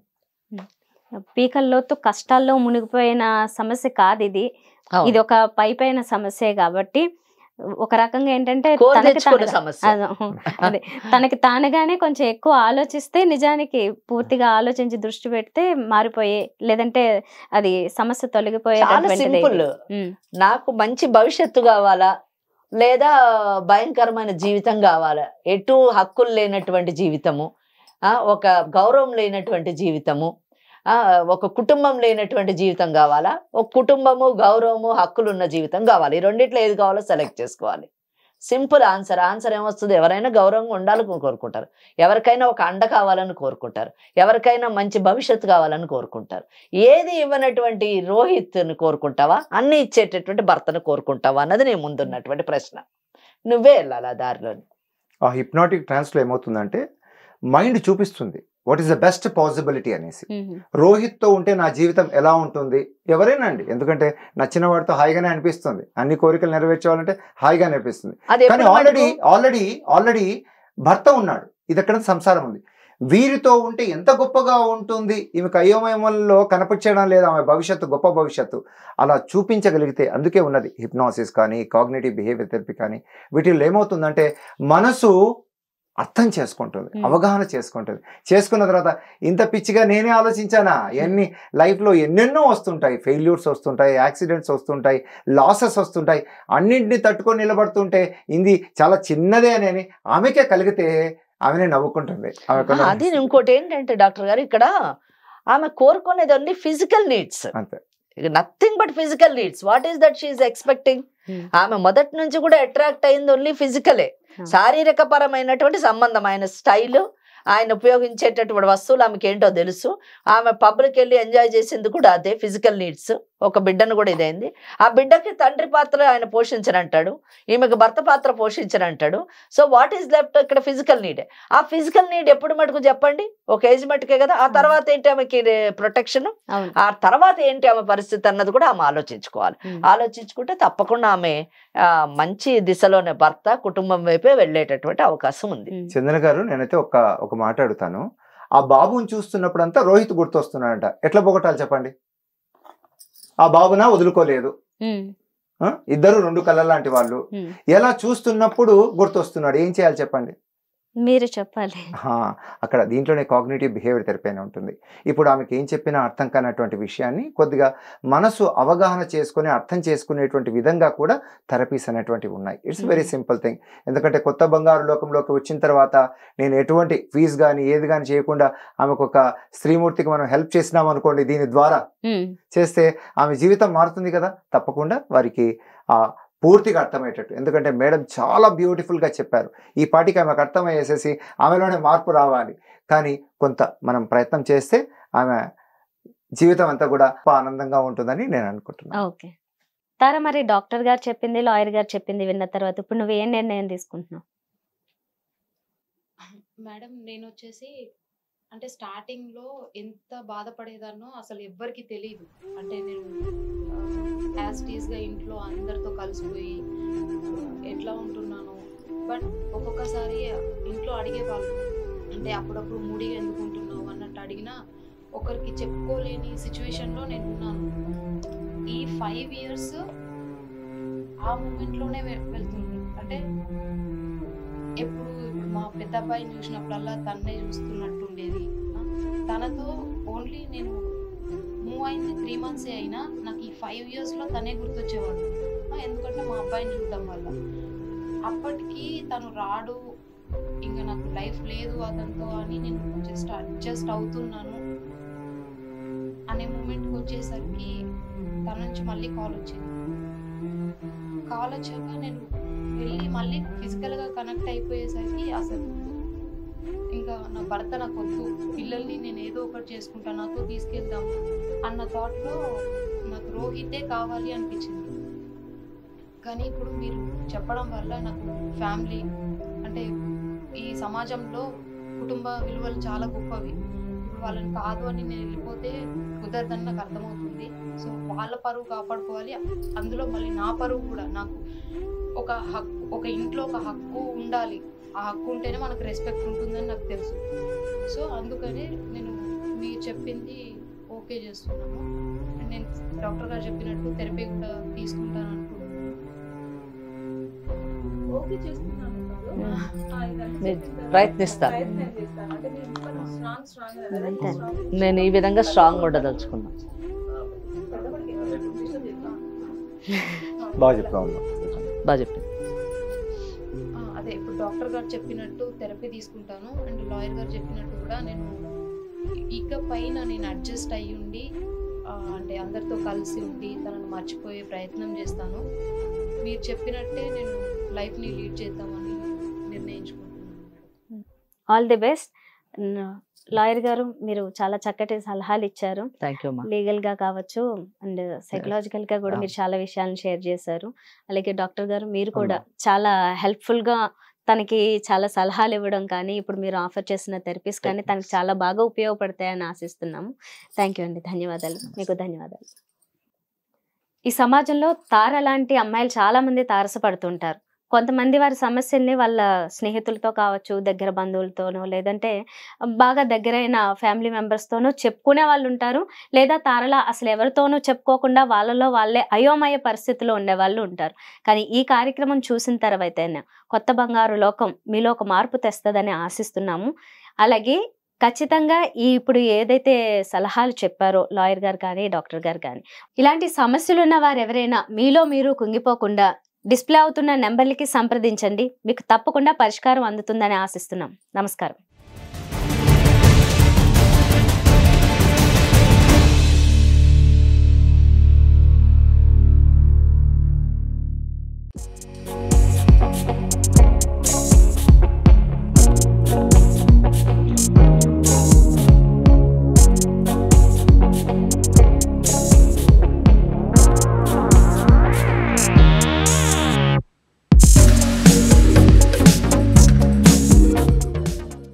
A: పీకల్లోతు కష్టాల్లో మునిగిపోయిన సమస్య కాదు ఇది ఇది ఒక పై పైన సమస్యే కాబట్టి ఒక రకంగా ఏంటంటే
C: కోరి
A: తనకి
C: తెచ్చుకున్న
A: తానుగా-
C: సమస్య
A: అదే, అదే తనకి తానుగానే కొంచెం ఎక్కువ ఆలోచిస్తే నిజానికి పూర్తిగా ఆలోచించి దృష్టి పెడితే మారిపోయే లేదంటే అది సమస్య
C: చాలా
A: తొలగిపోయేటటువంటిది
C: సింపుల్
A: ఉమ్,
C: నాకు మంచి భవిష్యత్తు కావాలా లేదా భయంకరమైన జీవితం కావాలా ఎటు హక్కులు లేనటువంటి జీవితము ఆ, ఒక గౌరవం లేనటువంటి జీవితము ఆ, ఒక కుటుంబం లేనటువంటి జీవితం కావాలా ఒక కుటుంబము గౌరవము హక్కులు ఉన్న జీవితం కావాలి ఈ రెండిట్లో ఏది కావాలో సెలెక్ట్ చేసుకోవాలి సింపుల్ ఆన్సర్ ఆన్సర్ ఏమొస్తుంది ఎవరైనా గౌరవంగా ఉండాలని కోరుకుంటారు ఎవరికైనా ఒక అండ కావాలని కోరుకుంటారు ఎవరికైనా మంచి భవిష్యత్తు కావాలని కోరుకుంటారు ఏది ఇవ్వనటువంటి రోహిత్ని కోరుకుంటావా అన్ని ఇచ్చేటటువంటి భర్తను కోరుకుంటావా అన్నది నీ ముందున్నటువంటి ప్రశ్న నువ్వే వెళ్ళాలి ఆ దారిలోని
D: ఆ హిప్నాటిక్ ట్రాన్స్లో ఏమవుతుందంటే మైండ్ చూపిస్తుంది what is the best possibility అనేసి
A: ఉమ్,
D: రోహిత్తో ఉంటే నా జీవితం ఎలా ఉంటుంది ఎవరైనా అండి ఎందుకంటే నచ్చిన వాడితో హాయిగానే అనిపిస్తుంది అన్ని కోరికలు నెరవేర్చాలంటే హాయిగానే అనిపిస్తుంది
C: అది
D: కానీ
C: ఎప్పుడు
D: ఆల్రెడీ
C: మటుకు-
D: ఆల్రెడీ ఆల్రెడీ భర్త ఉన్నాడు ఇది ఎక్కడ సంసారం ఉంది వీరితో ఉంటే ఎంత గొప్పగా ఉంటుంది ఈమెకు అయోమయంలో కనపరచడం లేదా ఆమె భవిష్యత్తు గొప్ప భవిష్యత్తు అలా చూపించగలిగితే అందుకే ఉన్నది హిప్నాసిస్ కానీ కాగ్నేటివ్ బిహేవియర్ థెరపీ కానీ వీటిల్లో ఏమవుతుందంటే మనసు అర్థం చేసుకుంటుంది
A: Hmm.
D: అవగాహన చేసుకుంటుంది చేసుకున్న తర్వాత ఇంత పిచ్చిగా నేనే ఆలోచించానా ఎన్ని లైఫ్లో ఎన్నెన్నో వస్తుంటాయి ఫెయిల్యూర్స్ వస్తుంటాయి యాక్సిడెంట్స్ వస్తుంటాయి లాసెస్ వస్తుంటాయి అన్నింటినీ తట్టుకొని నిలబడుతుంటే ఇది చాలా చిన్నదే అని ఆమెకే కలిగితే ఆమెనే నవ్వుకుంటుంది
C: ఆ, అది ఇంకోటి ఏంటంటే డాక్టర్ గారు ఇక్కడ ఆమె కోరుకునేది ఓన్లీ ఫిజికల్ నీడ్స్
D: అంతే
C: nothing but physical needs what is that she's expecting
A: Hmm.
C: ఆమె మొదటి నుంచి కూడా అట్రాక్ట్ అయింది ఓన్లీ ఫిజికలే
A: Hmm.
C: శారీరక పరమైనటువంటి సంబంధం ఆయన స్టైల్ ఆయన ఉపయోగించేటటువంటి వస్తువులు ఆమెకి ఏంటో తెలుసు ఆమె పబ్కి వెళ్ళి ఎంజాయ్ చేసింది కూడా అదే ఫిజికల్ నీడ్స్ ఒక బిడ్డను కూడా ఇదైంది ఆ బిడ్డకి తండ్రి పాత్ర ఆయన పోషించనంటాడు ఈమెకు భర్త పాత్ర పోషించనంటాడు సో వాట్ ఈస్ లెఫ్ట్ ఇక్కడ ఫిజికల్ నీడ్ ఆ ఫిజికల్ నీడ్ ఎప్పుడు మటుకు చెప్పండి ఒక ఏజ్ మటుకే కదా ఆ తర్వాత ఏంటి ఆమెకి ప్రొటెక్షన్
A: అవును
C: ఆ తర్వాత ఏంటి ఆమె పరిస్థితి అన్నది కూడా ఆమె ఆలోచించుకోవాలి
A: ఉమ్.
C: ఆలోచించుకుంటే తప్పకుండా ఆమె ఆ, మంచి దిశలోనే భర్త కుటుంబం వైపే వెళ్ళేటటువంటి అవకాశం ఉంది
A: ఉమ్.
D: చందన గారు నేనైతే ఒక ఒక మాట అడుగుతాను ఆ బాబుని చూస్తున్నప్పుడంతా రోహిత్ గుర్తొస్తున్నాడంట ఎట్లా పొగటాలి చెప్పండి ఆ బాబున వదులుకోలేదు
A: ఉమ్.
D: ఆ? ఇద్దరు రెండు కళ్ళ లాంటి వాళ్ళు
A: ఉమ్.
D: ఎలా చూస్తున్నప్పుడు గుర్తొస్తున్నాడు ఏం చేయాలి చెప్పండి
A: మీరు చెప్పాలి
D: ఆ, అక్కడ దీంట్లోనే కాగ్నేటివ్ బిహేవియర్ థెరపీ అని ఉంటుంది ఇప్పుడు ఆమెకి ఏం చెప్పినా అర్థం కానటువంటి విషయాన్ని కొద్దిగా మనసు అవగాహన చేసుకుని అర్థం చేసుకునేటువంటి విధంగా కూడా థెరపీస్ అనేటువంటివి ఉన్నాయి it's very
A: Mhm.
D: Simple thing ఎందుకంటే కొత్త బంగారు లోకంలోకి వచ్చిన తర్వాత నేను ఎటువంటి ఫీజు కానీ ఏది కానీ చేయకుండా ఆమెకు ఒక స్త్రీమూర్తికి మనం హెల్ప్ చేసినాం అనుకోండి దీని ద్వారా
A: ఉమ్.
D: చేస్తే ఆమె జీవితం మారుతుంది కదా తప్పకుండా వారికి ఆ పూర్తిగా అర్థమయ్యేటట్టు ఎందుకంటే మేడం చాలా బ్యూటిఫుల్గా చెప్పారు ఈ పాటికి ఆమెకు అర్థమయ్యేసేసి ఆమెలోనే మార్పు రావాలి కానీ కొంత మనం ప్రయత్నం చేస్తే ఆమె జీవితం అంతా కూడా ఆనందంగా ఉంటుందని నేను అనుకుంటున్నాను
A: ఓకే తారా మరి డాక్టర్ గారు చెప్పింది లాయర్ గారు చెప్పింది విన్న తర్వాత ఇప్పుడు నువ్వు ఏం నిర్ణయం తీసుకుంటున్నావు
B: మేడం నేను వచ్చేసి అంటే స్టార్టింగ్ లో ఎంత బాధపడేదాన్నో అసలు ఎవ్వరికి తెలియదు అంటే నేను యాజ్ టీజ్ గా ఇంట్లో అందరితో కలిసిపోయి ఆ, ఎట్లా ఉంటున్నాను బట్ ఒక్కొక్కసారి ఇంట్లో అడిగేవాళ్ళు అంటే అప్పుడప్పుడు మూడిగా ఎందుకు ఉంటున్నావు అన్నట్టు అడిగినా ఒకరికి చెప్పుకోలేని సిచ్యువేషన్ లో నేను ఉన్నాను ఈ ఫైవ్ ఇయర్స్ ఆ మూమెంట్ లోనే వె- వెళ్తుంది అంటే ఎప్పుడు మా పెద్ద అబ్బాయిని చూసినప్పుడల్లా తన్నే చూస్తున్నట్టు ఉండేది ఆ, తనతో ఓన్లీ నేను మూవ్ అయింది త్రీ మంత్స్ అయినా నాకు ఈ ఫైవ్ ఇయర్స్ లో తనే గుర్తొచ్చేవాడు ఆ, ఎందుకంటే మా అబ్బాయిని చూడడం వల్ల అప్పటికి తను రాడు ఇంకా నాకు లైఫ్ లేదు అతనితో అని నేను జస్ట్ అడ్జస్ట్ అవుతున్నాను అనే మూమెంట్కి వచ్చేసరికి తన నుంచి మళ్ళీ కాల్ వచ్చింది కాల్ వచ్చాక నేను వెళ్ళి మళ్ళీ ఫిజికల్ గా కనెక్ట్ అయిపోయేసరికి అసలు ఇంకా నా భర్త నాకు వద్దు పిల్లల్ని నేను ఏదో ఒకటి చేసుకుంటా నాతో తీసుకెళ్దాము అన్న థాట్ లో నాకు రోహితే కావాలి అనిపించింది కానీ ఇప్పుడు మీరు చెప్పడం వల్ల నాకు ఫ్యామిలీ అంటే ఈ సమాజంలో కుటుంబ విలువలు చాలా గొప్పవి ఇప్పుడు వాళ్ళని కాదు అని నేను వెళ్ళిపోతే కుదరదని నాకు అర్థమవుతుంది సో వాళ్ళ పరువు కాపాడుకోవాలి అందులో మళ్ళీ నా పరువు కూడా నాకు ఒక హక్కు ఒక ఇంట్లో ఒక హక్కు ఉండాలి ఆ హక్కు ఉంటేనే మనకు రెస్పెక్ట్ ఉంటుందని నాకు తెలుసు సో అందుకని నేను మీరు చెప్పింది ఓకే చేస్తున్నాను అండ్ నేను డాక్టర్ గారు చెప్పినట్టు థెరపీ కూడా తీసుకుంటాను అనుకుంటున్నాను
E: ఓకే చేస్తున్నాను కాదు. ఆ, ఇదంతా
C: మీరు
E: చెప్పిన తర్వాత
C: ప్రయత్నిస్తారు.
E: ప్రయత్నం చేస్తాను. అంటే మీరు ఇంకా strong, strong గా కదా,
A: అంతే.
E: strong.
C: నేను ఈ విధంగా స్ట్రాంగ్ ఉండదలుచుకున్నాను
E: పెద్దవాడికి ఎక్కువ విషయం చెప్తాను.
D: బాగా చెప్తా ఉన్నాం
C: బాగా చెప్పింది
B: ఆ, అదే ఇప్పుడు డాక్టర్ గారు చెప్పినట్టు థెరపీ తీసుకుంటాను అండ్ లాయర్ గారు చెప్పినట్టు కూడా నేను ఇక పైన నేను అడ్జస్ట్ అయ్యి ఉండి ఆ, అంటే అందరితో కలిసి ఉండి తనను మర్చిపోయే ప్రయత్నం చేస్తాను మీరు చెప్పినట్టే నేను లైఫ్ని లీడ్ చేద్దామని నిర్ణయించుకుంటున్నాను madam
A: all the best lawyer గారు మీరు చాలా చక్కటి సలహాలు ఇచ్చారు
C: థ్యాంక్ యూ అమ్మా
A: లీగల్ గా కావచ్చు అండ్ సైకలాజికల్ గా కూడా
C: Yeah.
A: మీరు చాలా విషయాలను షేర్ చేశారు అలాగే డాక్టర్ గారు మీరు కూడా చాలా హెల్ప్ఫుల్ గా తనకి చాలా సలహాలు ఇవ్వడం కానీ ఇప్పుడు మీరు ఆఫర్ చేసిన థెరపీస్ కానీ తనకి చాలా బాగా ఉపయోగపడతాయని ఆశిస్తున్నాము థ్యాంక్ యూ అండి ధన్యవాదాలు మీకు ధన్యవాదాలు ఈ సమాజంలో తార లాంటి అమ్మాయిలు చాలా మంది తారసపడుతుంటారు కొంతమంది వారి సమస్యల్ని వాళ్ళ స్నేహితులతో కావచ్చు దగ్గర బంధువులతోనో లేదంటే బాగా దగ్గరైన ఫ్యామిలీ మెంబర్స్తోనో చెప్పుకునే వాళ్ళు ఉంటారు లేదా తారల అసలు ఎవరితోనూ చెప్పుకోకుండా వాళ్ళలో వాళ్ళే అయోమయ పరిస్థితిలో ఉండే వాళ్ళు ఉంటారు కానీ ఈ కార్యక్రమం చూసిన తర్వాత కొత్త బంగారు లోకం మీలో ఒక మార్పు తెస్తుందని ఆశిస్తున్నాము అలాగే ఖచ్చితంగా ఈ ఇప్పుడు ఏదైతే సలహాలు చెప్పారో లాయర్ గారు కానీ డాక్టర్ గారు కానీ ఇలాంటి సమస్యలు ఉన్న వారు ఎవరైనా మీలో మీరు కుంగిపోకుండా డిస్ప్లే అవుతున్న నెంబర్లకి సంప్రదించండి మీకు తప్పకుండా పరిష్కారం అందుతుందని ఆశిస్తున్నాం నమస్కారం